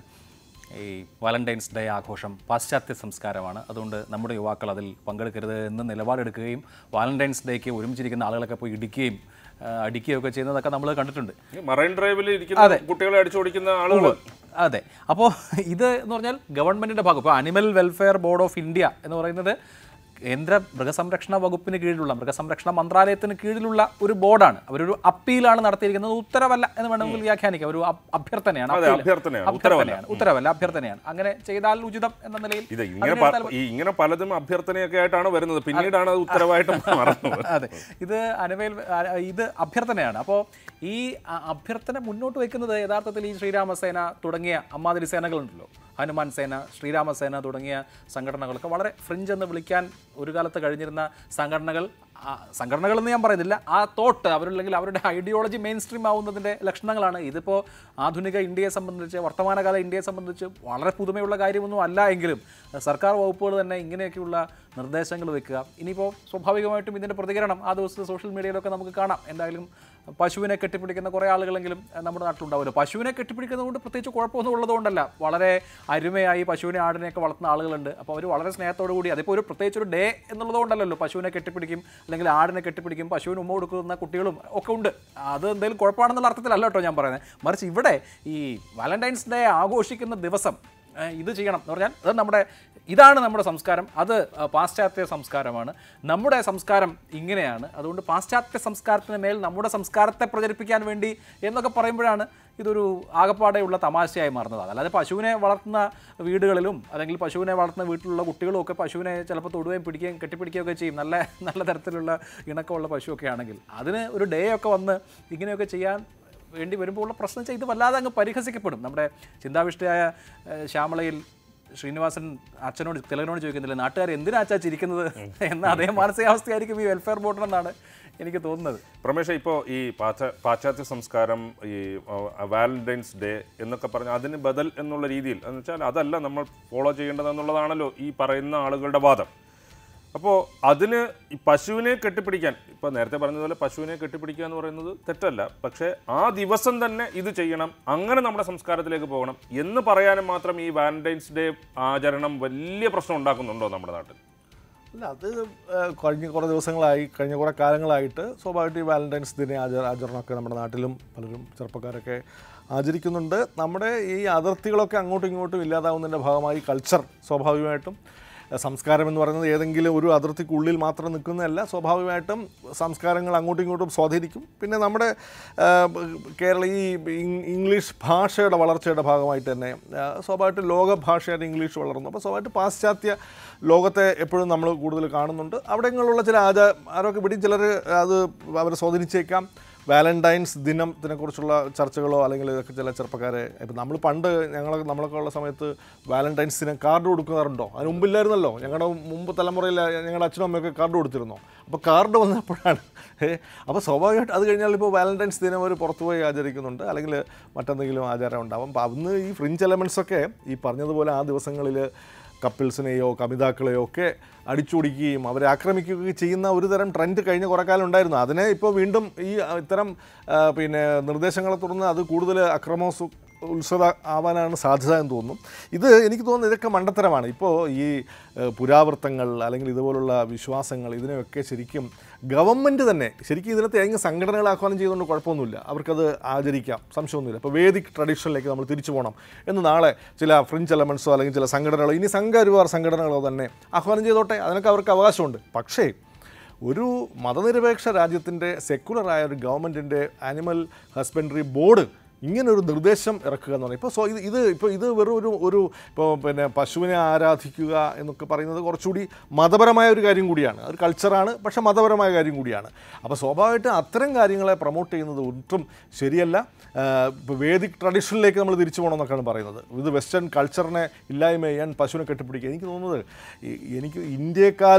ഈ വാലന്റൈൻസ് ഡേ ആഘോഷം പാശ്ചാത്യ സംസ്കാരമാണ് അതുകൊണ്ട് നമ്മുടെ യുവാക്കൾ അതിൽ പങ്കെടുക്കരുത് എന്ന് നിലപാടെടുക്കുകയും വാലന്റൈൻസ് ഡേക്ക് ഒരുമിച്ചിരിക്കുന്ന ആളുകളൊക്കെ പോയി ഇടിക്കുകയും ആ, അടിക്കുകയും ഒക്കെ ചെയ്യുന്നതൊക്കെ നമ്മൾ കണ്ടിട്ടുണ്ട്
ഈ മറൈൻ ഡ്രൈവിൽ ഇരിക്കുന്ന കുട്ടികളെ അടിച്ചോടിക്കുന്ന ആളുകൾ
അതെ അപ്പോൾ ഇത് എന്ന് പറഞ്ഞാൽ ഗവൺമെൻറ്റിൻ്റെ ഭാഗം ഇപ്പോൾ animal welfare board of India എന്ന് പറയുന്നത് കേന്ദ്ര മൃഗസംരക്ഷണ വകുപ്പിന് കീഴിലുള്ള മൃഗസംരക്ഷണ മന്ത്രാലയത്തിന് കീഴിലുള്ള ഒരു ബോർഡാണ് അവരൊരു അപ്പീലാണ് നടത്തിയിരിക്കുന്നത് ഉത്തരവല്ല എന്ന് വേണമെങ്കിൽ വ്യാഖ്യാനിക്കാം ഒരു അഭ്- അഭ്യർത്ഥനയാണ്
അതെ,
appeal.
അഭ്യർത്ഥനയാണ്, ഉത്തരവല്ല.
അഭ്യർത്ഥനയാണ് ഉത്തരവല്ല അഭ്യർത്ഥനയാണ് അങ്ങനെ ചെയ്താൽ ഉചിതം എന്ന നിലയിൽ
ഇത് ഇങ്ങനെ പ- ഈ ഇങ്ങനെ പലതും അഭ്യർത്ഥനയൊക്കെ ആയിട്ടാണ് വരുന്നത് പിന്നീടാണ് അത് ഉത്തരവായിട്ട് മാറുന്നത്
അതെ ഇത് അനുവേൽ ഇത് അഭ്യർത്ഥനയാണ് അപ്പോൾ ഈ അ- അഭ്യർത്ഥന മുന്നോട്ട് വയ്ക്കുന്നത് യഥാർത്ഥത്തിൽ ഈ ശ്രീരാമസേന തുടങ്ങിയ അമ്മാതിരി സേനകളുണ്ടല്ലോ ഹനുമാൻ സേന ശ്രീരാമസേന തുടങ്ങിയ സംഘടനകളൊക്കെ വളരെ ഫ്രിഞ്ച് എന്ന് വിളിക്കാൻ ഒരു കാലത്ത് കഴിഞ്ഞിരുന്ന സംഘടനകൾ ആ, സംഘടനകൾ എന്ന് ഞാൻ പറയുന്നില്ല ആ തോട്ട് അവരല്ലെങ്കിൽ അവരുടെ ഐഡിയോളജി മെയിൻ സ്ട്രീം ആവുന്നതിൻ്റെ ലക്ഷണങ്ങളാണ് ഇതിപ്പോൾ ആധുനിക ഇന്ത്യയെ സംബന്ധിച്ച് വർത്തമാനകാല ഇന്ത്യയെ സംബന്ധിച്ച് വളരെ പുതുമയുള്ള കാര്യമൊന്നും അല്ല എങ്കിലും സർക്കാർ വകുപ്പുകൾ തന്നെ ഇങ്ങനെയൊക്കെയുള്ള നിർദ്ദേശങ്ങൾ വെക്കുക ഇനിയിപ്പോൾ സ്വാഭാവികമായിട്ടും ഇതിൻ്റെ പ്രതികരണം ആ ദിവസത്തെ സോഷ്യൽ മീഡിയയിലൊക്കെ നമുക്ക് കാണാം എന്തായാലും പശുവിനെ കെട്ടിപ്പിടിക്കുന്ന കുറേ ആളുകളെങ്കിലും അഹ്, നമ്മുടെ നാട്ടിലുണ്ടാവുമല്ലോ പശുവിനെ കെട്ടിപ്പിടിക്കുന്നത് കൊണ്ട് പ്രത്യേകിച്ച് കുഴപ്പമൊന്നും ഉള്ളതുകൊണ്ടല്ല വളരെ അരുമയായി പശുവിനെ ആടിനെയൊക്കെ വളർത്തുന്ന ആളുകളുണ്ട് അപ്പോൾ അവർ വളരെ സ്നേഹത്തോടു കൂടി അതിപ്പോൾ ഒരു പ്രത്യേകിച്ച് ഒരു ഡേ എന്നുള്ളതുകൊണ്ടല്ലോ പശുവിനെ കെട്ടിപ്പിടിക്കും അല്ലെങ്കിൽ ആടിനെ കെട്ടിപ്പിടിക്കും പശുവിന് ഉമ്മ കൊടുക്കുന്ന കുട്ടികളും ഒക്കെ ഉണ്ട് അത് എന്തെങ്കിലും കുഴപ്പമാണെന്നുള്ള അർത്ഥത്തിലല്ല കേട്ടോ ഞാൻ പറയുന്നത് മറിച്ച് ഇവിടെ ഈ വാലന്റൈൻസ് ഡേ ആഘോഷിക്കുന്ന ദിവസം ഏഹ് ഇത് ചെയ്യണം എന്ന് പറഞ്ഞാൽ അത് നമ്മുടെ ഇതാണ് നമ്മുടെ സംസ്കാരം അത് അഹ് പാശ്ചാത്യ സംസ്കാരമാണ് നമ്മുടെ സംസ്കാരം ഇങ്ങനെയാണ് അതുകൊണ്ട് പാശ്ചാത്യ സംസ്കാരത്തിന് മേൽ നമ്മുടെ സംസ്കാരത്തെ പ്രചരിപ്പിക്കാൻ വേണ്ടി എന്നൊക്കെ പറയുമ്പോഴാണ് ഇതൊരു ആകപ്പാടെയുള്ള തമാശയായി മാറുന്നത് അല്ലാതെ പശുവിനെ വളർത്തുന്ന വീടുകളിലും അല്ലെങ്കിൽ പശുവിനെ വളർത്തുന്ന വീട്ടിലുള്ള കുട്ടികളും ഒക്കെ പശുവിനെ ചിലപ്പോൾ തൊടുകയും പിടിക്കുകയും കെട്ടിപ്പിടിക്കുകയും ഒക്കെ ചെയ്യും നല്ല നല്ല തരത്തിലുള്ള ഇണക്കമുള്ള പശുവൊക്കെ ആണെങ്കിൽ അതിന് ഒരു ഡേ ഒക്കെ വന്ന് ഇങ്ങനെയൊക്കെ ചെയ്യാൻ വേണ്ടി വരുമ്പോൾ ഉള്ള പ്രശ്നം വെച്ചാൽ ഇത് വല്ലാതെ അങ്ങ് പരിഹസിക്കപ്പെടും നമ്മുടെ ചിന്താവിഷ്ടയായ ഏഹ്, ശ്യാമളയിൽ ശ്രീനിവാസൻ അച്ഛനോട് തിലകനോട് ചോദിക്കുന്നില്ല നാട്ടുകാർ എന്തിനാ അച്ഛാ ചിരിക്കുന്നത് എന്ന അതേ മാനസികാവസ്ഥയായിരിക്കും ഈ വെൽഫെയർ ബോർഡിനെന്നാണ് എനിക്ക് തോന്നുന്നത്
പ്രമേഷ് ഇപ്പോൾ ഈ പാശ്ച പാശ്ചാത്യ സംസ്കാരം ഈ വാലന്റൈൻസ് ഡേ എന്നൊക്കെ പറഞ്ഞ അതിന് ബദൽ എന്നുള്ള രീതിയിൽ എന്ന് വെച്ചാൽ അതല്ല നമ്മൾ ഫോളോ ചെയ്യേണ്ടത് എന്നുള്ളതാണല്ലോ ഈ പറയുന്ന ആളുകളുടെ വാദം അപ്പോൾ അതിന് ഈ പശുവിനെ കെട്ടിപ്പിടിക്കാൻ ഇപ്പോൾ നേരത്തെ പറഞ്ഞതുപോലെ പശുവിനെ കെട്ടിപ്പിടിക്കുക എന്ന് പറയുന്നത് തെറ്റല്ല പക്ഷേ ആ ദിവസം തന്നെ ഇത് ചെയ്യണം അങ്ങനെ നമ്മുടെ സംസ്കാരത്തിലേക്ക് പോകണം എന്ന് പറയാനും മാത്രം ഈ വാലന്റൈൻസ് ഡേ ആചരണം വലിയ പ്രശ്നം ഉണ്ടാക്കുന്നുണ്ടോ നമ്മുടെ നാട്ടിൽ
അല്ല അത് ഏഹ്, കഴിഞ്ഞ കുറേ ദിവസങ്ങളായി കഴിഞ്ഞ കുറേ കാലങ്ങളായിട്ട് സ്വാഭാവികമായിട്ട് ഈ വാലന്റൈൻസ് ദിന ആചാര ആചരണമൊക്കെ നമ്മുടെ നാട്ടിലും പലരും ചെറുപ്പക്കാരൊക്കെ ആചരിക്കുന്നുണ്ട് നമ്മുടെ ഈ അതിർത്തികളൊക്കെ അങ്ങോട്ടും ഇങ്ങോട്ടും ഇല്ലാതാവുന്നതിൻ്റെ ഭാഗമായി കൾച്ചർ സ്വാഭാവികമായിട്ടും ഏഹ്, സംസ്കാരം എന്ന് പറയുന്നത് ഏതെങ്കിലും ഒരു അതിർത്തിക്കുള്ളിൽ മാത്രം നിൽക്കുന്നതല്ല സ്വാഭാവികമായിട്ടും സംസ്കാരങ്ങൾ അങ്ങോട്ടും ഇങ്ങോട്ടും സ്വാധീനിക്കും പിന്നെ നമ്മുടെ ഏഹ്, കേരള ഈ ഇങ്- ഇംഗ്ലീഷ് ഭാഷയുടെ വളർച്ചയുടെ ഭാഗമായിട്ട് തന്നെ ഏഹ്, സ്വാഭാവികമായിട്ടും ലോക ഭാഷയായിട്ട് ഇംഗ്ലീഷ് വളർന്നു അപ്പോൾ സ്വാഭാവികമായിട്ട് പാശ്ചാത്യ ലോകത്തെ എപ്പോഴും നമ്മൾ കൂടുതൽ കാണുന്നുണ്ട് അവിടെങ്ങളിലുള്ള ചില ആചാരമൊക്കെ ഇവിടെ ചിലർ അത് അവരെ സ്വാധീനിച്ചേക്കാം വാലന്റൈൻസ് ദിനത്തിനെക്കുറിച്ചുള്ള ചർച്ചകളോ അല്ലെങ്കിൽ ഇതൊക്കെ ചില ചെറുപ്പക്കാരെ ഇപ്പം നമ്മൾ പണ്ട് ഞങ്ങൾ നമ്മളൊക്കെ ഉള്ള സമയത്ത് വാലന്റൈൻസ് ദിനം കാർഡ് കൊടുക്കാറുണ്ടോ അതിന് മുമ്പില്ലായിരുന്നല്ലോ ഞങ്ങളുടെ മുമ്പ് തലമുറയിൽ ഞങ്ങളുടെ അച്ഛനും അമ്മയൊക്കെ കാർഡ് കൊടുത്തിരുന്നു അപ്പോൾ കാർഡ് വന്നപ്പോഴാണ് ഏ അപ്പോൾ സ്വാഭാവികമായിട്ട് അത് കഴിഞ്ഞാൽ ഇപ്പോൾ വാലന്റൈൻസ് ദിനം അവർ പുറത്തുപോയി ആചരിക്കുന്നുണ്ട് അല്ലെങ്കിൽ മറ്റെന്തെങ്കിലും ആചാരം ഉണ്ടാവും അപ്പോൾ അന്ന് ഈ ഫ്രിഞ്ച് എലമെൻസ് ഒക്കെ ഈ പറഞ്ഞതുപോലെ ആ ദിവസങ്ങളിൽ കപ്പിൾസിനെയോ കമിതാക്കളെയോ ഒക്കെ അടിച്ചോടിക്കുകയും അവരെ ആക്രമിക്കുകയും ചെയ്യുന്ന ഒരു തരം ട്രെൻഡ് കഴിഞ്ഞ കുറേ കാലം ഉണ്ടായിരുന്നു അതിനെ ഇപ്പോൾ വീണ്ടും ഈ ആ, ഇത്തരം ആ, പിന്നെ നിർദ്ദേശങ്ങളെ തുടർന്ന് അത് കൂടുതൽ അക്രമോസു ഉത്സവ ആവാനാണ് സാധ്യത എന്ന് തോന്നുന്നു ഇത് എനിക്ക് തോന്നുന്നു ഇതൊക്കെ മണ്ടത്തരമാണ് ഇപ്പോൾ ഈ ഏഹ്, പുരാവൃത്തങ്ങൾ അല്ലെങ്കിൽ ഇതുപോലുള്ള വിശ്വാസങ്ങൾ ഇതിനെയൊക്കെ ശരിക്കും ഗവൺമെൻറ് തന്നെ ശരിക്കും ഇതിനകത്ത് ഏതെങ്കിലും സംഘടനകൾ ആഹ്വാനം ചെയ്തുകൊണ്ട് കുഴപ്പമൊന്നുമില്ല അവർക്കത് ആചരിക്കാം സംശയമൊന്നുമില്ല ഇപ്പോൾ വേദിക് ട്രഡീഷനിലേക്ക് നമ്മൾ തിരിച്ചു പോകണം എന്ന് നാളെ ചില ഫ്രിഞ്ച് എലമെൻസോ അല്ലെങ്കിൽ ചില സംഘടനകളോ ഇനി സംഘപരിവാർ സംഘടനകളോ തന്നെ ആഹ്വാനം ചെയ്തോട്ടെ അതിനൊക്കെ അവർക്ക് അവകാശമുണ്ട് പക്ഷേ ഒരു മതനിരപേക്ഷ രാജ്യത്തിൻ്റെ സെക്കുലറായ ഒരു ഗവൺമെൻറ്റിൻ്റെ ആനിമൽ ഹസ്ബൻഡറി ബോർഡ് ഇങ്ങനെ ഒരു നിർദ്ദേശം ഇറക്കുക എന്ന് പറഞ്ഞാൽ ഇപ്പോൾ സോ ഇത് ഇത് ഇപ്പോൾ ഇത് വെറും ഒരു ഒരു ഇപ്പോൾ പിന്നെ പശുവിനെ ആരാധിക്കുക എന്നൊക്കെ പറയുന്നത് കുറച്ചുകൂടി മതപരമായ ഒരു കാര്യം കൂടിയാണ് ഒരു കൾച്ചറാണ് പക്ഷേ മതപരമായ കാര്യം കൂടിയാണ് അപ്പോൾ സ്വാഭാവികമായിട്ടും അത്തരം കാര്യങ്ങളെ പ്രൊമോട്ട് ചെയ്യുന്നത് ഒട്ടും ശരിയല്ല ഇപ്പോൾ വേദിക് ട്രഡീഷനിലേക്ക് നമ്മൾ തിരിച്ചു പോകണം എന്നൊക്കെയാണ് പറയുന്നത് ഇത് വെസ്റ്റേൺ കൾച്ചറിനെ ഇല്ലായ്മ ചെയ്യാൻ പശുവിനെ കെട്ടിപ്പിടിക്കുക എനിക്ക് തോന്നുന്നത് ഈ- എനിക്ക് ഇന്ത്യയെക്കാളും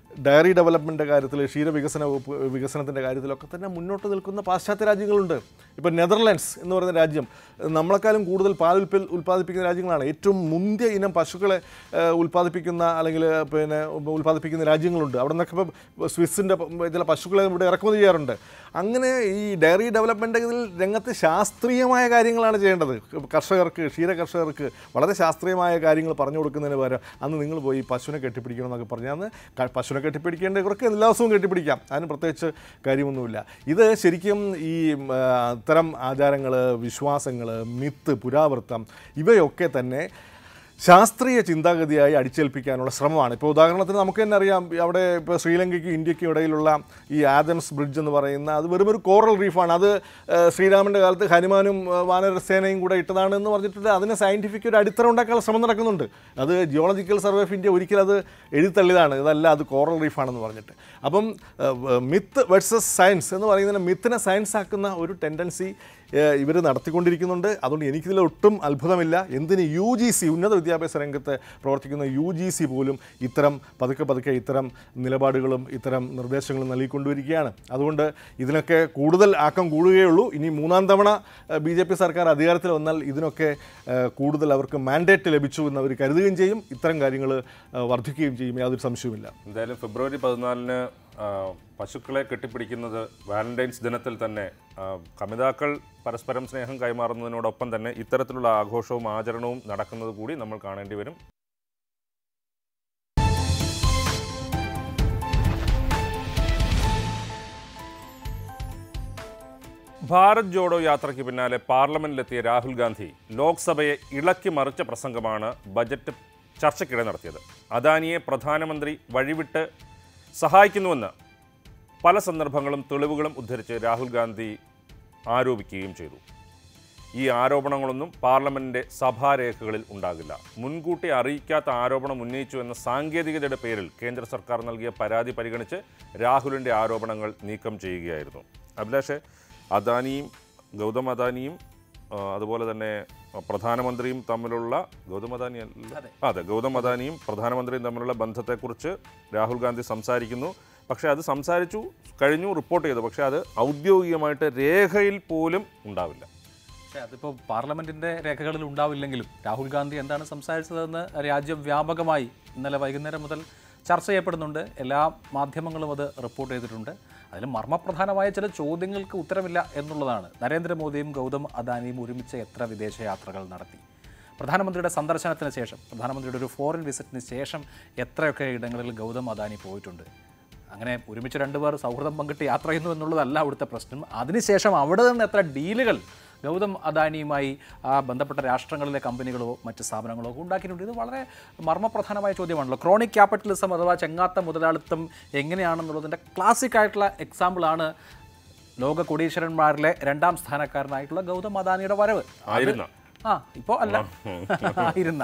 ഡയറി ഡെവലപ്മെൻ്റ് കാര്യത്തിൽ ക്ഷീരവികസന വകുപ്പ് വികസനത്തിൻ്റെ കാര്യത്തിലൊക്കെ തന്നെ മുന്നോട്ട് നിൽക്കുന്ന പാശ്ചാത്യ രാജ്യങ്ങളുണ്ട് ഇപ്പോൾ നെതർലാൻഡ്സ് എന്ന് പറയുന്ന രാജ്യം നമ്മളെക്കാളും കൂടുതൽ പാൽ ഉൽപ്പ ഉൽപ്പാദിപ്പിക്കുന്ന രാജ്യങ്ങളാണ് ഏറ്റവും മുന്തിയ ഇനം പശുക്കളെ ഏഹ്, ഉൽപ്പാദിപ്പിക്കുന്ന അല്ലെങ്കിൽ പിന്നെ ഉൽപ്പാദിപ്പിക്കുന്ന രാജ്യങ്ങളുണ്ട് അവിടെ നിന്നൊക്കെ ഇപ്പോൾ സ്വിസ്സിൻ്റെ ചില പശുക്കളെ ഇവിടെ ഇറക്കുമതി ചെയ്യാറുണ്ട് അങ്ങനെ ഈ ഡയറി ഡെവലപ്മെൻ്റ് ഇതിൽ രംഗത്ത് ശാസ്ത്രീയമായ കാര്യങ്ങളാണ് ചെയ്യേണ്ടത് കർഷകർക്ക് ക്ഷീര കർഷകർക്ക് വളരെ ശാസ്ത്രീയമായ കാര്യങ്ങൾ പറഞ്ഞു കൊടുക്കുന്നതിന് പകരം അന്ന് നിങ്ങൾ പോയി പശുവിനെ കെട്ടിപ്പിടിക്കണം എന്നൊക്കെ പറഞ്ഞാൽ അന്ന് ക- പശുവിനെ കെട്ടിപ്പിടിക്കേണ്ടവർക്ക് എല്ലാ ദിവസവും കെട്ടിപ്പിടിക്കാം അതിന് പ്രത്യേകിച്ച് കാര്യമൊന്നുമില്ല ഇത് ശരിക്കും ഈ ഉം, ആ, ഇത്തരം ആചാരങ്ങൾ വിശ്വാസങ്ങൾ മിത്ത് പുരാവൃത്തം ഇവയൊക്കെ തന്നെ ശാസ്ത്രീയ ചിന്താഗതിയായി അടിച്ചേൽപ്പിക്കാനുള്ള ശ്രമമാണ് ഇപ്പോൾ ഉദാഹരണത്തിന് നമുക്ക് തന്നെ അറിയാം അവിടെ ഇപ്പോൾ ശ്രീലങ്കയ്ക്കും ഇന്ത്യക്കും ഇടയിലുള്ള ഈ ആദംസ് ബ്രിഡ്ജ് എന്ന് പറയുന്ന അത് വെറും ഒരു കോറൽ റീഫാണ് അത് ഏഹ്, ശ്രീരാമൻ്റെ കാലത്ത് ഹനുമാനും ഏഹ്, വാനരസേനയും കൂടെ ഇട്ടതാണ് എന്ന് പറഞ്ഞിട്ട് അതിന് സയൻറ്റിഫിക് ഒരു അടിത്തറ ഉണ്ടാക്കാനുള്ള ശ്രമം നടക്കുന്നുണ്ട് അത് ജിയോളജിക്കൽ സർവേ ഓഫ് ഇന്ത്യ ഒരിക്കലും അത് എഴുതിത്തള്ളിയതാണ് ഇതല്ല അത് കോറൽ റീഫാണെന്ന് പറഞ്ഞിട്ട് അപ്പം മിത്ത് വേഴ്സസ് സയൻസ് എന്ന് പറയുന്നതിന് മിത്തിനെ സയൻസ് ആക്കുന്ന ഒരു ടെൻഡൻസി ഇവർ നടത്തിക്കൊണ്ടിരിക്കുന്നുണ്ട് അതുകൊണ്ട് എനിക്കിതിൽ ഒട്ടും അത്ഭുതമില്ല എന്തിന് യു ജി സി ഉന്നത വിദ്യാഭ്യാസ രംഗത്ത് പ്രവർത്തിക്കുന്ന യു ജി സി പോലും ഇത്തരം പതുക്കെ പതുക്കെ ഇത്തരം നിലപാടുകളും ഇത്തരം നിർദ്ദേശങ്ങളും നൽകിക്കൊണ്ടുവരികയാണ് അതുകൊണ്ട് ഇതിനൊക്കെ കൂടുതൽ ആക്കം കൂടുകയുള്ളൂ ഇനി മൂന്നാം തവണ ബി ജെ പി സർക്കാർ അധികാരത്തിൽ വന്നാൽ ഇതിനൊക്കെ ഏഹ്, കൂടുതൽ അവർക്ക് മാൻഡേറ്റ് ലഭിച്ചു എന്ന് അവർ കരുതുകയും ചെയ്യും ഇത്തരം കാര്യങ്ങൾ വർദ്ധിക്കുകയും ചെയ്യും യാതൊരു സംശയവുമില്ല
എന്തായാലും ഫെബ്രുവരി പതിനാലിന് ആ, പശുക്കളെ കെട്ടിപ്പിടിക്കുന്നത് വാലന്റൈൻസ് ദിനത്തിൽ തന്നെ ആ, കമിതാക്കൾ പരസ്പരം സ്നേഹം കൈമാറുന്നതിനോടൊപ്പം തന്നെ ഇത്തരത്തിലുള്ള ആഘോഷവും ആചരണവും നടക്കുന്നത് കൂടി നമ്മൾ കാണേണ്ടി വരും ഭാരത് ജോഡോ യാത്രയ്ക്ക് പിന്നാലെ പാർലമെന്റിലെത്തിയ രാഹുൽ ഗാന്ധി ലോക്സഭയെ ഇളക്കി മറിച്ച പ്രസംഗമാണ് ബജറ്റ് ചർച്ചയ്ക്കിടെ നടത്തിയത് അദാനിയെ പ്രധാനമന്ത്രി വഴിവിട്ട് സഹായിക്കുന്നുവെന്ന് പല സന്ദർഭങ്ങളും തെളിവുകളും ഉദ്ധരിച്ച് രാഹുൽ ഗാന്ധി ആരോപിക്കുകയും ചെയ്തു ഈ ആരോപണങ്ങളൊന്നും പാർലമെന്റിന്റെ സഭാരേഖകളിൽ ഉണ്ടാകില്ല മുൻകൂട്ടി അറിയിക്കാത്ത ആരോപണം ഉന്നയിച്ചു എന്ന സാങ്കേതികതയുടെ പേരിൽ കേന്ദ്ര സർക്കാർ നൽകിയ പരാതി പരിഗണിച്ച് രാഹുലിന്റെ ആരോപണങ്ങൾ നീക്കം ചെയ്യുകയായിരുന്നു അഭിലാഷ് അദാനിയും ഗൗതം അദാനിയും ആ, അതുപോലെ തന്നെ ആ, പ്രധാനമന്ത്രിയും തമ്മിലുള്ള ഗൗതം അദാനി അല്ല അതെ ഗൗതം അദാനിയും പ്രധാനമന്ത്രിയും തമ്മിലുള്ള ബന്ധത്തെക്കുറിച്ച് രാഹുൽ ഗാന്ധി സംസാരിക്കുന്നു പക്ഷേ അത് സംസാരിച്ചു കഴിഞ്ഞു റിപ്പോർട്ട് ചെയ്തു പക്ഷേ അത് ഔദ്യോഗികമായിട്ട് രേഖയിൽ പോലും ഉണ്ടാവില്ല
പക്ഷേ അതിപ്പോൾ പാർലമെന്റിന്റെ രേഖകളിൽ ഉണ്ടാവില്ലെങ്കിലും രാഹുൽ ഗാന്ധി എന്താണ് സംസാരിച്ചതെന്ന് രാജ്യം വ്യാപകമായി ഇന്നലെ വൈകുന്നേരം മുതൽ ചർച്ച ചെയ്യപ്പെടുന്നുണ്ട് എല്ലാ മാധ്യമങ്ങളും അത് റിപ്പോർട്ട് ചെയ്തിട്ടുണ്ട് അതിൽ മർമ്മപ്രധാനമായ ചില ചോദ്യങ്ങൾക്ക് ഉത്തരമില്ല എന്നുള്ളതാണ് നരേന്ദ്രമോദിയും ഗൗതം അദാനിയും ഒരുമിച്ച് എത്ര വിദേശ യാത്രകൾ നടത്തി പ്രധാനമന്ത്രിയുടെ സന്ദർശനത്തിന് ശേഷം പ്രധാനമന്ത്രിയുടെ ഒരു ഫോറിൻ വിസിറ്റിന് ശേഷം എത്രയൊക്കെ ഇടങ്ങളിൽ ഗൗതം അദാനി പോയിട്ടുണ്ട് അങ്ങനെ ഒരുമിച്ച് രണ്ടുപേർ സൗഹൃദം പങ്കിട്ട് യാത്ര ചെയ്യുന്നു എന്നുള്ളതല്ല അവിടുത്തെ പ്രശ്നം അതിനുശേഷം അവിടെ നിന്ന് എത്ര ഡീലുകൾ ഗൗതം അദാനിയുമായി ആ ബന്ധപ്പെട്ട രാഷ്ട്രങ്ങളിലെ കമ്പനികളോ മറ്റ് സ്ഥാപനങ്ങളോ ഒക്കെ ഉണ്ടാക്കിയിട്ടുണ്ട് ഇത് വളരെ മർമ്മപ്രധാനമായ ചോദ്യമാണല്ലോ ക്രോണിക് ക്യാപിറ്റലിസം അഥവാ ചെങ്ങാത്ത മുതലാളിത്തം എങ്ങനെയാണെന്നുള്ളതിൻ്റെ ക്ലാസിക് ആയിട്ടുള്ള എക്സാമ്പിളാണ് ലോക കോടീശ്വരന്മാരിലെ രണ്ടാം സ്ഥാനക്കാരനായിട്ടുള്ള ഗൗതം അദാനിയുടെ വരവ്
ആയിരുന്ന
ആ ഇപ്പോൾ അല്ല ആയിരുന്ന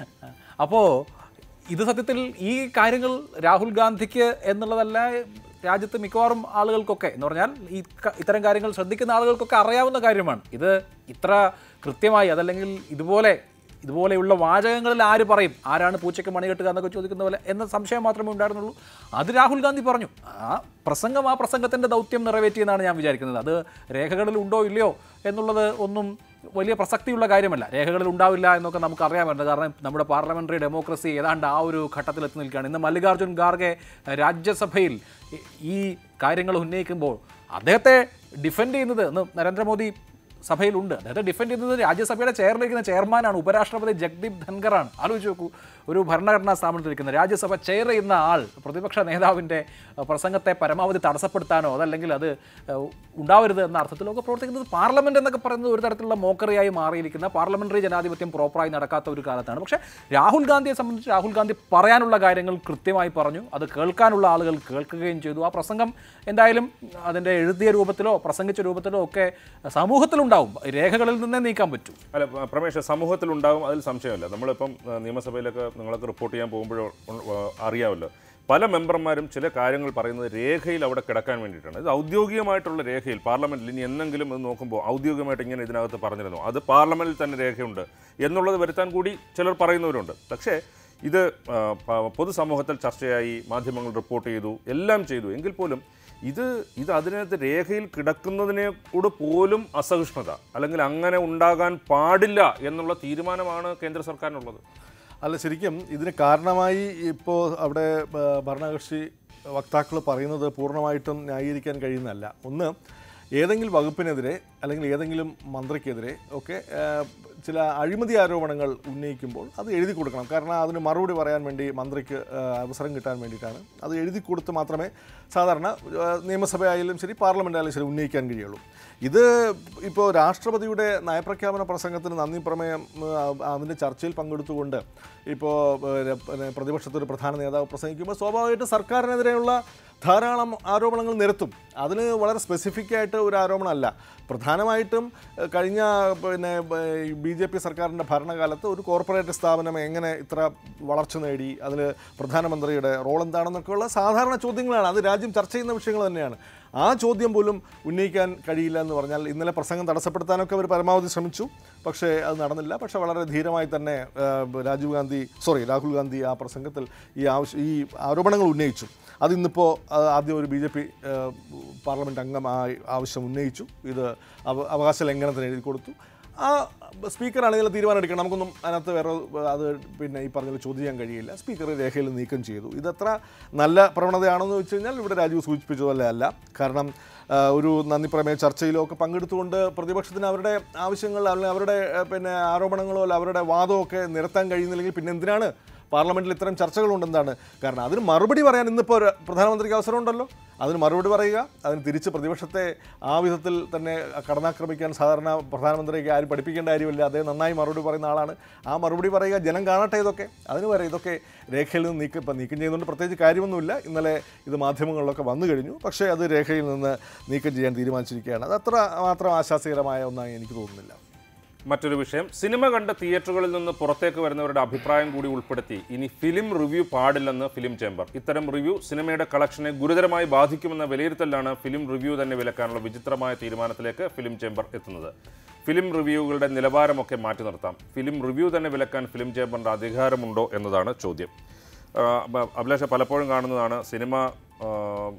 അപ്പോൾ ഇത് സത്യത്തിൽ ഈ കാര്യങ്ങൾ രാഹുൽ ഗാന്ധിക്ക് എന്നുള്ളതല്ല രാജ്യത്ത് മിക്കവാറും ആളുകൾക്കൊക്കെ എന്ന് പറഞ്ഞാൽ ഈ ക- ഇത്തരം കാര്യങ്ങൾ ശ്രദ്ധിക്കുന്ന ആളുകൾക്കൊക്കെ അറിയാവുന്ന കാര്യമാണ് ഇത് ഇത്ര കൃത്യമായി അതല്ലെങ്കിൽ ഇതുപോലെ ഇതുപോലെയുള്ള വാചകങ്ങളിൽ ആര് പറയും ആരാണ് പൂച്ചയ്ക്ക് മണി കെട്ടുക എന്നൊക്കെ ചോദിക്കുന്ന പോലെ എന്ന സംശയം മാത്രമേ ഉണ്ടായിരുന്നുള്ളൂ അത് രാഹുൽ ഗാന്ധി പറഞ്ഞു ആ പ്രസംഗം ആ പ്രസംഗത്തിൻ്റെ ദൗത്യം നിറവേറ്റിയെന്നാണ് ഞാൻ വിചാരിക്കുന്നത് അത് രേഖകളിൽ ഉണ്ടോ ഇല്ലയോ എന്നുള്ളത് ഒന്നും വലിയ പ്രസക്തിയുള്ള കാര്യമല്ല രേഖകളിൽ ഉണ്ടാവില്ല എന്നൊക്കെ നമുക്ക് അറിയാമല്ലോ കാരണം നമ്മുടെ പാർലമെന്ററി ഡെമോക്രസി ഏതാണ്ട് ആ ഒരു ഘട്ടത്തിലെത്തി നിൽക്കുകയാണ് ഇന്ന് മല്ലികാർജ്ജുൻ ഖാർഗെ രാജ്യസഭയിൽ ഈ- ഈ കാര്യങ്ങൾ ഉന്നയിക്കുമ്പോൾ അദ്ദേഹത്തെ ഡിഫെൻഡ് ചെയ്യുന്നത് ഇന്ന് നരേന്ദ്രമോദി സഭയിലുണ്ട് അദ്ദേഹത്തെ ഡിഫെൻഡ് ചെയ്യുന്നത് രാജ്യസഭയുടെ ചെയറിലിരിക്കുന്ന ചെയർമാനാണ് ഉപരാഷ്ട്രപതി ജഗ്ദീപ് ധൻഖറാണ് ആലോചിച്ച് നോക്കൂ ഒരു ഭരണഘടനാ സ്ഥാപനത്തിലിരിക്കുന്ന രാജ്യസഭ ചെയർ ചെയ്യുന്ന ആൾ പ്രതിപക്ഷ നേതാവിൻ്റെ അഹ്, പ്രസംഗത്തെ പരമാവധി തടസ്സപ്പെടുത്താനോ അതല്ലെങ്കിൽ അത് അഹ്, ഉണ്ടാവരുത് എന്ന അർത്ഥത്തിലൊക്കെ പ്രവർത്തിക്കുന്നത് പാർലമെന്റ് എന്നൊക്കെ പറയുന്നത് ഒരു തരത്തിലുള്ള മോക്കറിയായി മാറിയിരിക്കുന്ന പാർലമെന്ററി ജനാധിപത്യം പ്രോപ്പറായി നടക്കാത്ത ഒരു കാലത്താണ് പക്ഷേ രാഹുൽ ഗാന്ധിയെ സംബന്ധിച്ച് രാഹുൽ ഗാന്ധി പറയാനുള്ള കാര്യങ്ങൾ കൃത്യമായി പറഞ്ഞു അത് കേൾക്കാനുള്ള ആളുകൾ കേൾക്കുകയും ചെയ്തു ആ പ്രസംഗം എന്തായാലും അതിൻ്റെ എഴുതിയ രൂപത്തിലോ പ്രസംഗിച്ച രൂപത്തിലോ ഒക്കെ സമൂഹത്തിലുണ്ടാവും രേഖകളിൽ നിന്നേ നീക്കാൻ പറ്റൂ
അല്ല പ- പ്രമേഷ് സമൂഹത്തിലുണ്ടാകും അതിൽ സംശയമില്ല നമ്മളിപ്പം ആ, നിയമസഭയിലൊക്കെ നിങ്ങളൊക്കെ റിപ്പോർട്ട് ചെയ്യാൻ പോകുമ്പോഴോ ഉ- ആ, അറിയാമല്ലോ പല മെമ്പർമാരും ചില കാര്യങ്ങൾ പറയുന്നത് രേഖയിൽ അവിടെ കിടക്കാൻ വേണ്ടിയിട്ടാണ് ഇത് ഔദ്യോഗികമായിട്ടുള്ള രേഖയിൽ പാർലമെന്റിൽ ഇനി എന്നെങ്കിലും ഇത് നോക്കുമ്പോൾ ഔദ്യോഗികമായിട്ട് ഇങ്ങനെ ഇതിനകത്ത് പറഞ്ഞിരുന്നു അത് പാർലമെന്റിൽ തന്നെ രേഖയുണ്ട് എന്നുള്ളത് വരുത്താൻ കൂടി ചിലർ പറയുന്നവരുണ്ട് പക്ഷേ ഇത് ആ, പ- പൊതുസമൂഹത്തിൽ ചർച്ചയായി മാധ്യമങ്ങൾ റിപ്പോർട്ട് ചെയ്തു എല്ലാം ചെയ്തു എങ്കിൽ പോലും ഇത് ഇത് അതിനകത്ത് രേഖയിൽ കിടക്കുന്നതിനോട് പോലും അസഹിഷ്ണുത അല്ലെങ്കിൽ അങ്ങനെ ഉണ്ടാകാൻ പാടില്ല എന്നുള്ള തീരുമാനമാണ് കേന്ദ്ര സർക്കാരിനുള്ളത്
അല്ല ശരിക്കും ഇതിന് കാരണമായി ഇപ്പോൾ അവിടെ ആ, ഭരണകക്ഷി വക്താക്കൾ പറയുന്നത് പൂർണ്ണമായിട്ടും ന്യായീകരിക്കാൻ കഴിയുന്നതല്ല ഒന്ന് ഏതെങ്കിലും വകുപ്പിനെതിരെ അല്ലെങ്കിൽ ഏതെങ്കിലും മന്ത്രിക്കെതിരെ ഒക്കെ ആ, ചില അഴിമതി ആരോപണങ്ങൾ ഉന്നയിക്കുമ്പോൾ അത് എഴുതി കൊടുക്കണം കാരണം അതിന് മറുപടി പറയാൻ വേണ്ടി മന്ത്രിക്ക് ആ, അവസരം കിട്ടാൻ വേണ്ടിയിട്ടാണ് അത് എഴുതി കൊടുത്ത് മാത്രമേ സാധാരണ ആ, നിയമസഭയായാലും ശരി പാർലമെൻ്റ് ആയാലും ശരി ഉന്നയിക്കാൻ കഴിയുള്ളൂ ഇത് ഇപ്പോൾ രാഷ്ട്രപതിയുടെ നയപ്രഖ്യാപന പ്രസംഗത്തിന് നന്ദി പ്രമേയം ആ, അതിൻ്റെ ചർച്ചയിൽ പങ്കെടുത്തുകൊണ്ട് ഇപ്പോൾ പിന്നെ പ്രതിപക്ഷത്തൊരു പ്രധാന നേതാവ് പ്രസംഗിക്കുമ്പോൾ സ്വാഭാവികമായിട്ടും സർക്കാരിനെതിരെയുള്ള ധാരാളം ആരോപണങ്ങൾ നിരത്തും അതിന് വളരെ സ്പെസിഫിക് ആയിട്ട് ഒരു ആരോപണമല്ല പ്രധാനമായിട്ടും ഏഹ്, കഴിഞ്ഞ പിന്നെ ബി ജെ പി സർക്കാരിൻ്റെ ഭരണകാലത്ത് ഒരു കോർപ്പറേറ്റ് സ്ഥാപനം എങ്ങനെ ഇത്ര വളർച്ച നേടി അതിൽ പ്രധാനമന്ത്രിയുടെ റോൾ എന്താണെന്നൊക്കെയുള്ള സാധാരണ ചോദ്യങ്ങളാണ് അത് രാജ്യം ചർച്ച ചെയ്യുന്ന വിഷയങ്ങൾ തന്നെയാണ് ആ ചോദ്യം പോലും ഉന്നയിക്കാൻ കഴിയില്ല എന്ന് പറഞ്ഞാൽ ഇന്നലെ പ്രസംഗം തടസ്സപ്പെടുത്താനൊക്കെ അവർ പരമാവധി ശ്രമിച്ചു പക്ഷേ അത് നടന്നില്ല പക്ഷേ വളരെ ധീരമായി തന്നെ ഏഹ്, രാജീവ് ഗാന്ധി സോറി രാഹുൽ ഗാന്ധി ആ പ്രസംഗത്തിൽ ഈ ആവശ്യ ഈ ആരോപണങ്ങൾ ഉന്നയിച്ചു അത് ഇന്നിപ്പോൾ ആദ്യം ഒരു ബി ജെ പി പാർലമെൻറ്റ് അംഗം ആ ആവശ്യം ഉന്നയിച്ചു ഇത് അവ- അവകാശ ലംഘനത്തിന് എഴുതി കൊടുത്തു ആ സ്പീക്കറാണ് ഇതിൽ തീരുമാനം എടുക്കണം നമുക്കൊന്നും അതിനകത്ത് വേറെ അത് പിന്നെ ഈ പറഞ്ഞ ചോദ്യം ചെയ്യാൻ കഴിയില്ല സ്പീക്കർ രേഖയിൽ നീക്കം ചെയ്തു ഇതത്ര നല്ല പ്രവണതയാണെന്ന് വെച്ച് കഴിഞ്ഞാൽ ഇവിടെ രാജീവ് സൂചിപ്പിച്ചതല്ല അല്ല കാരണം ആ, ഒരു നന്ദി പ്രമേയ ചർച്ചയിലോ ഒക്കെ പങ്കെടുത്തുകൊണ്ട് പ്രതിപക്ഷത്തിന് അവരുടെ ആവശ്യങ്ങൾ അല്ലെങ്കിൽ അവരുടെ ആ, പിന്നെ ആരോപണങ്ങളോ അല്ല അവരുടെ വാദമോ ഒക്കെ നിരത്താൻ കഴിയുന്നില്ലെങ്കിൽ പിന്നെ എന്തിനാണ് പാർലമെൻറ്റിൽ ഇത്തരം ചർച്ചകളുണ്ട് എന്താണ് കാരണം അതിന് മറുപടി പറയാൻ ഇന്നിപ്പോൾ ഒരു പ്രധാനമന്ത്രിക്ക് അവസരമുണ്ടല്ലോ അതിന് മറുപടി പറയുക അതിന് തിരിച്ച് പ്രതിപക്ഷത്തെ ആ വിധത്തിൽ തന്നെ കടന്നാക്രമിക്കാൻ സാധാരണ പ്രധാനമന്ത്രിക്ക് ആരും പഠിപ്പിക്കേണ്ട കാര്യമില്ല അദ്ദേഹം നന്നായി മറുപടി പറയുന്ന ആളാണ് ആ മറുപടി പറയുക ജനം കാണട്ടെ ഇതൊക്കെ അതിന് വരെ ഇതൊക്കെ രേഖയിൽ നിന്ന് നീക്കം ഇപ്പം നീക്കം ചെയ്യുന്നതുകൊണ്ട് പ്രത്യേകിച്ച് കാര്യമൊന്നുമില്ല ഇന്നലെ ഇത് മാധ്യമങ്ങളിലൊക്കെ വന്നു കഴിഞ്ഞു പക്ഷേ അത് രേഖയിൽ നിന്ന് നീക്കം ചെയ്യാൻ തീരുമാനിച്ചിരിക്കുകയാണ് അത് അത്ര മാത്രം ആശാസ്യകരമായ ഒന്നായി എനിക്ക് തോന്നുന്നില്ല
മറ്റൊരു വിഷയം സിനിമ കണ്ട തിയേറ്ററുകളിൽ നിന്ന് പുറത്തേക്ക് വരുന്നവരുടെ അഭിപ്രായം കൂടി ഉൾപ്പെടുത്തി ഇനി ഫിലിം റിവ്യൂ പാടില്ലെന്ന് ഫിലിം ചേംബർ ഇത്തരം റിവ്യൂ സിനിമയുടെ കളക്ഷനെ ഗുരുതരമായി ബാധിക്കുമെന്ന വിലയിരുത്തലാണ് ഫിലിം റിവ്യൂ തന്നെ വിലക്കാനുള്ള വിചിത്രമായ തീരുമാനത്തിലേക്ക് ഫിലിം ചേംബർ എത്തുന്നത് ഫിലിം റിവ്യൂകളുടെ നിലവാരമൊക്കെ മാറ്റി നിർത്താം ഫിലിം റിവ്യൂ തന്നെ വിലക്കാൻ ഫിലിം ചേംബറിന്റെ അധികാരമുണ്ടോ എന്നതാണ് ചോദ്യം ആ, അബ- അഭിലാഷ പലപ്പോഴും കാണുന്നതാണ് സിനിമ ആ,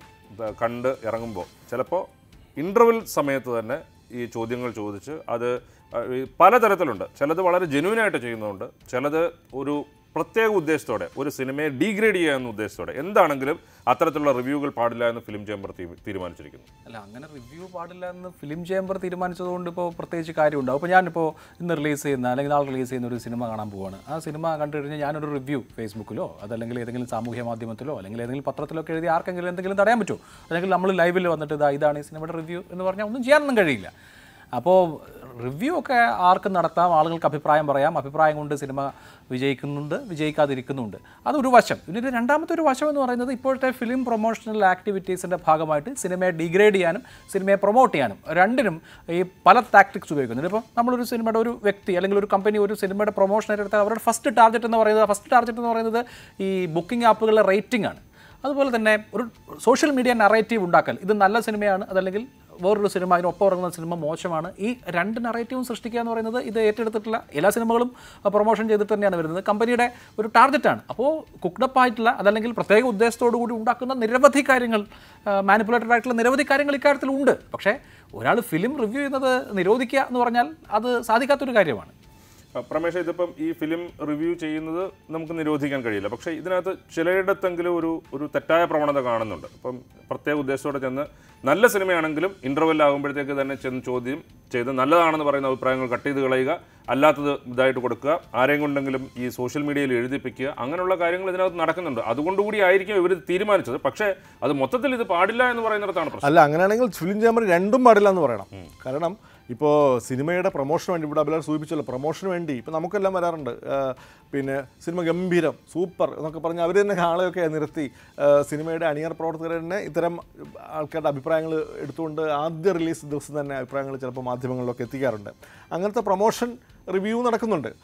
ദ- കണ്ട് ഇറങ്ങുമ്പോൾ ചിലപ്പോൾ ഇൻ്റർവെൽ സമയത്ത് തന്നെ ഈ ചോദ്യങ്ങൾ ചോദിച്ച് അത് ആ, ഈ പലതരത്തിലുണ്ട് ചിലത് വളരെ ജെന്യൂനായിട്ട് ചെയ്യുന്നുണ്ട് ചിലത് ഒരു പ്രത്യേക ഉദ്ദേശത്തോടെ ഒരു സിനിമയെ ഡീഗ്രേഡ് ചെയ്യുക എന്ന ഉദ്ദേശത്തോടെ എന്താണെങ്കിലും അത്തരത്തിലുള്ള റിവ്യൂകൾ പാടില്ല എന്ന് ഫിലിം ചേംബർ തീ- തീരുമാനിച്ചിരിക്കുന്നു
അല്ല അങ്ങനെ റിവ്യൂ പാടില്ല എന്ന് ഫിലിം ചേംബർ തീരുമാനിച്ചതുകൊണ്ട് ഇപ്പോൾ പ്രത്യേകിച്ച് കാര്യമുണ്ടാവും അപ്പോൾ ഞാനിപ്പോൾ ഇന്ന് റിലീസ് ചെയ്യുന്ന അല്ലെങ്കിൽ നാളെ റിലീസ് ചെയ്യുന്ന ഒരു സിനിമ കാണാൻ പോവാണ് ആ സിനിമ കണ്ടു കഴിഞ്ഞാൽ ഞാനൊരു റിവ്യൂ ഫേസ്ബുക്കിലോ അതല്ലെങ്കിൽ ഏതെങ്കിലും സാമൂഹ്യ മാധ്യമത്തിലോ അല്ലെങ്കിൽ ഏതെങ്കിലും പത്രത്തിലോ ഒക്കെ എഴുതി ആർക്കെങ്കിലും എന്തെങ്കിലും തടയാൻ പറ്റുമോ അല്ലെങ്കിൽ നമ്മൾ ലൈവിൽ വന്നിട്ട് ഇതാ ഇതാണ് ഈ സിനിമയുടെ റിവ്യൂ എന്ന് പറഞ്ഞാൽ ഒന്നും ചെയ്യാനൊന്നും കഴിയില്ല അപ്പോൾ റിവ്യൂ ഒക്കെ ആർക്കും നടത്താം ആളുകൾക്ക് അഭിപ്രായം പറയാം അഭിപ്രായം കൊണ്ട് സിനിമ വിജയിക്കുന്നുണ്ട് വിജയിക്കാതിരിക്കുന്നുണ്ട് അതൊരു വശം ഇതിൻ്റെ രണ്ടാമത്തെ ഒരു വശം എന്ന് പറയുന്നത് ഇപ്പോഴത്തെ ഫിലിം പ്രൊമോഷണൽ ആക്ടിവിറ്റീസിൻ്റെ ഭാഗമായിട്ട് സിനിമയെ ഡിഗ്രേഡ് ചെയ്യാനും സിനിമയെ പ്രൊമോട്ട് ചെയ്യാനും രണ്ടിനും ഈ പല ടാക്ടിക്സ് ഉപയോഗിക്കുന്നുണ്ട് ഇപ്പോൾ നമ്മളൊരു സിനിമയുടെ ഒരു വ്യക്തി അല്ലെങ്കിൽ ഒരു കമ്പനി ഒരു സിനിമയുടെ പ്രൊമോഷൻ എടുത്താൽ അവരുടെ ഫസ്റ്റ് ടാർഗറ്റ് എന്ന് പറയുന്നത് ഫസ്റ്റ് ടാർഗറ്റ് എന്ന് പറയുന്നത് ഈ ബുക്കിംഗ് ആപ്പുകളുടെ റേറ്റിംഗ് ആണ് അതുപോലെ തന്നെ ഒരു സോഷ്യൽ മീഡിയ നറേറ്റീവ് ഉണ്ടാക്കൽ ഇത് നല്ല സിനിമയാണ് അതല്ലെങ്കിൽ വേറൊരു സിനിമ അതിനൊപ്പം ഇറങ്ങുന്ന സിനിമ മോശമാണ് ഈ രണ്ട് നറേറ്റീവും സൃഷ്ടിക്കുക എന്ന് പറയുന്നത് ഇത് ഏറ്റെടുത്തിട്ടുള്ള എല്ലാ സിനിമകളും പ്രൊമോഷൻ ചെയ്തിട്ട് തന്നെയാണ് വരുന്നത് കമ്പനിയുടെ ഒരു ടാർഗറ്റാണ് അപ്പോൾ കുക്ഡപ്പ് ആയിട്ടുള്ള അതല്ലെങ്കിൽ പ്രത്യേക ഉദ്ദേശത്തോടു കൂടി ഉണ്ടാക്കുന്ന നിരവധി കാര്യങ്ങൾ മാനിപ്പുലേറ്റഡ് ആയിട്ടുള്ള നിരവധി കാര്യങ്ങൾ ഇക്കാര്യത്തിൽ ഉണ്ട് പക്ഷേ ഒരാൾ ഫിലിം റിവ്യൂ ചെയ്യുന്നത് നിരോധിക്കുക എന്ന് പറഞ്ഞാൽ അത് സാധിക്കാത്തൊരു കാര്യമാണ്
ആ, പ്രമേഷ് ഇതിപ്പം ഈ ഫിലിം റിവ്യൂ ചെയ്യുന്നത് നമുക്ക് നിരോധിക്കാൻ കഴിയില്ല പക്ഷേ ഇതിനകത്ത് ചിലയിടത്തെങ്കിലും ഒരു ഒരു തെറ്റായ പ്രവണത കാണുന്നുണ്ട് ഇപ്പം പ്രത്യേക ഉദ്ദേശത്തോടെ ചെന്ന് നല്ല സിനിമയാണെങ്കിലും ഇൻ്റർവെൽ ആകുമ്പോഴത്തേക്ക് തന്നെ ചെന്ന് ചോദ്യം ചെയ്ത് നല്ലതാണെന്ന് പറയുന്ന അഭിപ്രായങ്ങൾ കട്ട് ചെയ്ത് കളയുക അല്ലാത്തത് ഇതായിട്ട് കൊടുക്കുക ആരെയും കൊണ്ടെങ്കിലും ഈ സോഷ്യൽ മീഡിയയിൽ എഴുതിപ്പിക്കുക അങ്ങനെയുള്ള കാര്യങ്ങൾ ഇതിനകത്ത് നടക്കുന്നുണ്ട് അതുകൊണ്ടുകൂടി ആയിരിക്കും ഇവർ തീരുമാനിച്ചത് പക്ഷേ അത് മൊത്തത്തിൽ ഇത് പാടില്ല എന്ന് പറയുന്നിടത്താണ് പ്രശ്നം
അല്ല അങ്ങനെയാണെങ്കിൽ ഫിലിം ചേംബർ രണ്ടും പാടില്ല എന്ന് പറയണം കാരണം ഇപ്പോൾ സിനിമയുടെ പ്രൊമോഷന് വേണ്ടി ഇവിടെ അഭിലാഷ് സൂചിപ്പിച്ചല്ലോ പ്രൊമോഷന് വേണ്ടി ഇപ്പോൾ നമുക്കെല്ലാം വരാറുണ്ട് ആ, പിന്നെ സിനിമ ഗംഭീരം സൂപ്പർ എന്നൊക്കെ പറഞ്ഞ് അവർ തന്നെ ആളെയൊക്കെ നിർത്തി ആ, സിനിമയുടെ അണിയർ പ്രവർത്തകർ തന്നെ ഇത്തരം ആൾക്കാരുടെ അഭിപ്രായങ്ങൾ എടുത്തുകൊണ്ട് ആദ്യ റിലീസ് ദിവസം തന്നെ അഭിപ്രായങ്ങൾ ചിലപ്പോൾ മാധ്യമങ്ങളിലൊക്കെ എത്തിക്കാറുണ്ട് അങ്ങനത്തെ പ്രൊമോഷൻ റിവ്യൂ നടക്കുന്നുണ്ട്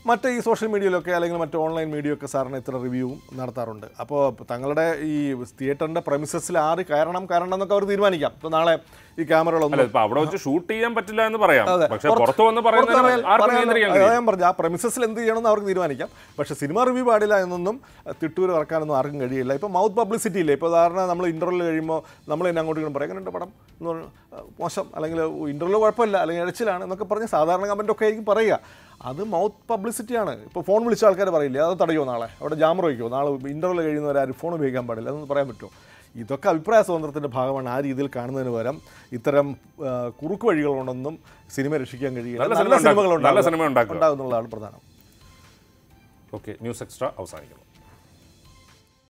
മറ്റ് ഈ സോഷ്യൽ മീഡിയയിലൊക്കെ അല്ലെങ്കിൽ മറ്റ് ഓൺലൈൻ മീഡിയ ഒക്കെ സാറിന് ഇത്ര റിവ്യൂവും നടത്താറുണ്ട് അപ്പോൾ തങ്ങളുടെ ഈ തിയേറ്ററിൻ്റെ പ്രമിസസിൽ ആര് കയറണം കയറണം എന്നൊക്കെ അവർ തീരുമാനിക്കാം ഇപ്പോൾ നാളെ ഈ ക്യാമറകളൊന്നും
അല്ല ഇപ്പൊ അവിടെ വെച്ച് ഷൂട്ട് ചെയ്യാൻ പറ്റില്ല എന്ന് പറയാം
അതെ.
പക്ഷെ
പുറത്ത്
പുറത്ത് വന്ന്
പുറത്ത്
പറയുന്നത്
പറയാൻ-
ആർക്കും
പറയാൻ-
നിയന്ത്രിക്കാൻ
അതാ
കഴിയും
ഞാൻ പറഞ്ഞു ആ പ്രമിസസിൽ എന്ത് ചെയ്യണമെന്ന് അവർക്ക് തീരുമാനിക്കാം പക്ഷേ സിനിമ റിവ്യൂ പാടില്ല എന്നൊന്നും അഹ്, തിട്ടൂര് ഇറക്കാനൊന്നും ആർക്കും കഴിയില്ല ഇപ്പോൾ മൗത്ത് പബ്ലിസിറ്റി ഇല്ലേ ഇപ്പോൾ ഉദാഹരണം നമ്മൾ ഇൻ്റർവ്യൂ കഴിയുമ്പോൾ നമ്മൾ തന്നെ അങ്ങോട്ട് ഇങ്ങോട്ട് പറയും എങ്ങനെയുണ്ട് പടം എന്ന് പറഞ്ഞു അഹ്, മോശം അല്ലെങ്കിൽ ഇൻ്റർവ്യൂ കുഴപ്പമില്ല അല്ലെങ്കിൽ ഇഴച്ചിലാണ് എന്നൊക്കെ പറഞ്ഞ് സാധാരണ കമൻ്റ് ഒക്കെ ആയിരിക്കും പറയുക അത് മൗത്ത് പബ്ലിസിറ്റിയാണ് ഇപ്പോൾ ഫോൺ വിളിച്ച ആൾക്കാർ പറയില്ലേ അത് തടയുമോ നാളെ അവിടെ ജാമർ വയ്ക്കുമോ നാളെ ഇൻ്റർവ്യൂ കഴിയുന്നവരാരും ഫോൺ ഉപയോഗിക്കാൻ പാടില്ല അതൊന്നും പറയാൻ പറ്റുമോ ഇതൊക്കെ അഭിപ്രായ സ്വാതന്ത്ര്യത്തിൻ്റെ ഭാഗമാണ് ആ രീതിയിൽ കാണുന്നതിന് പകരം ഇത്തരം ആ, കുറുക്ക് വഴികൾ കൊണ്ടൊന്നും സിനിമ രക്ഷിക്കാൻ കഴിയില്ല
നല്ല
നല്ല
സിനിമ
സിനിമകൾ
ഉണ്ടാക്കുക. നല്ല
ഉണ്ടാകുക
സിനിമ ഉണ്ടാക്കുക.
ഉണ്ടാകുന്നുള്ളതാണ് പ്രധാനം
ഓക്കെ ന്യൂസ് എക്സ്ട്രാ അവസാനിക്കുന്നു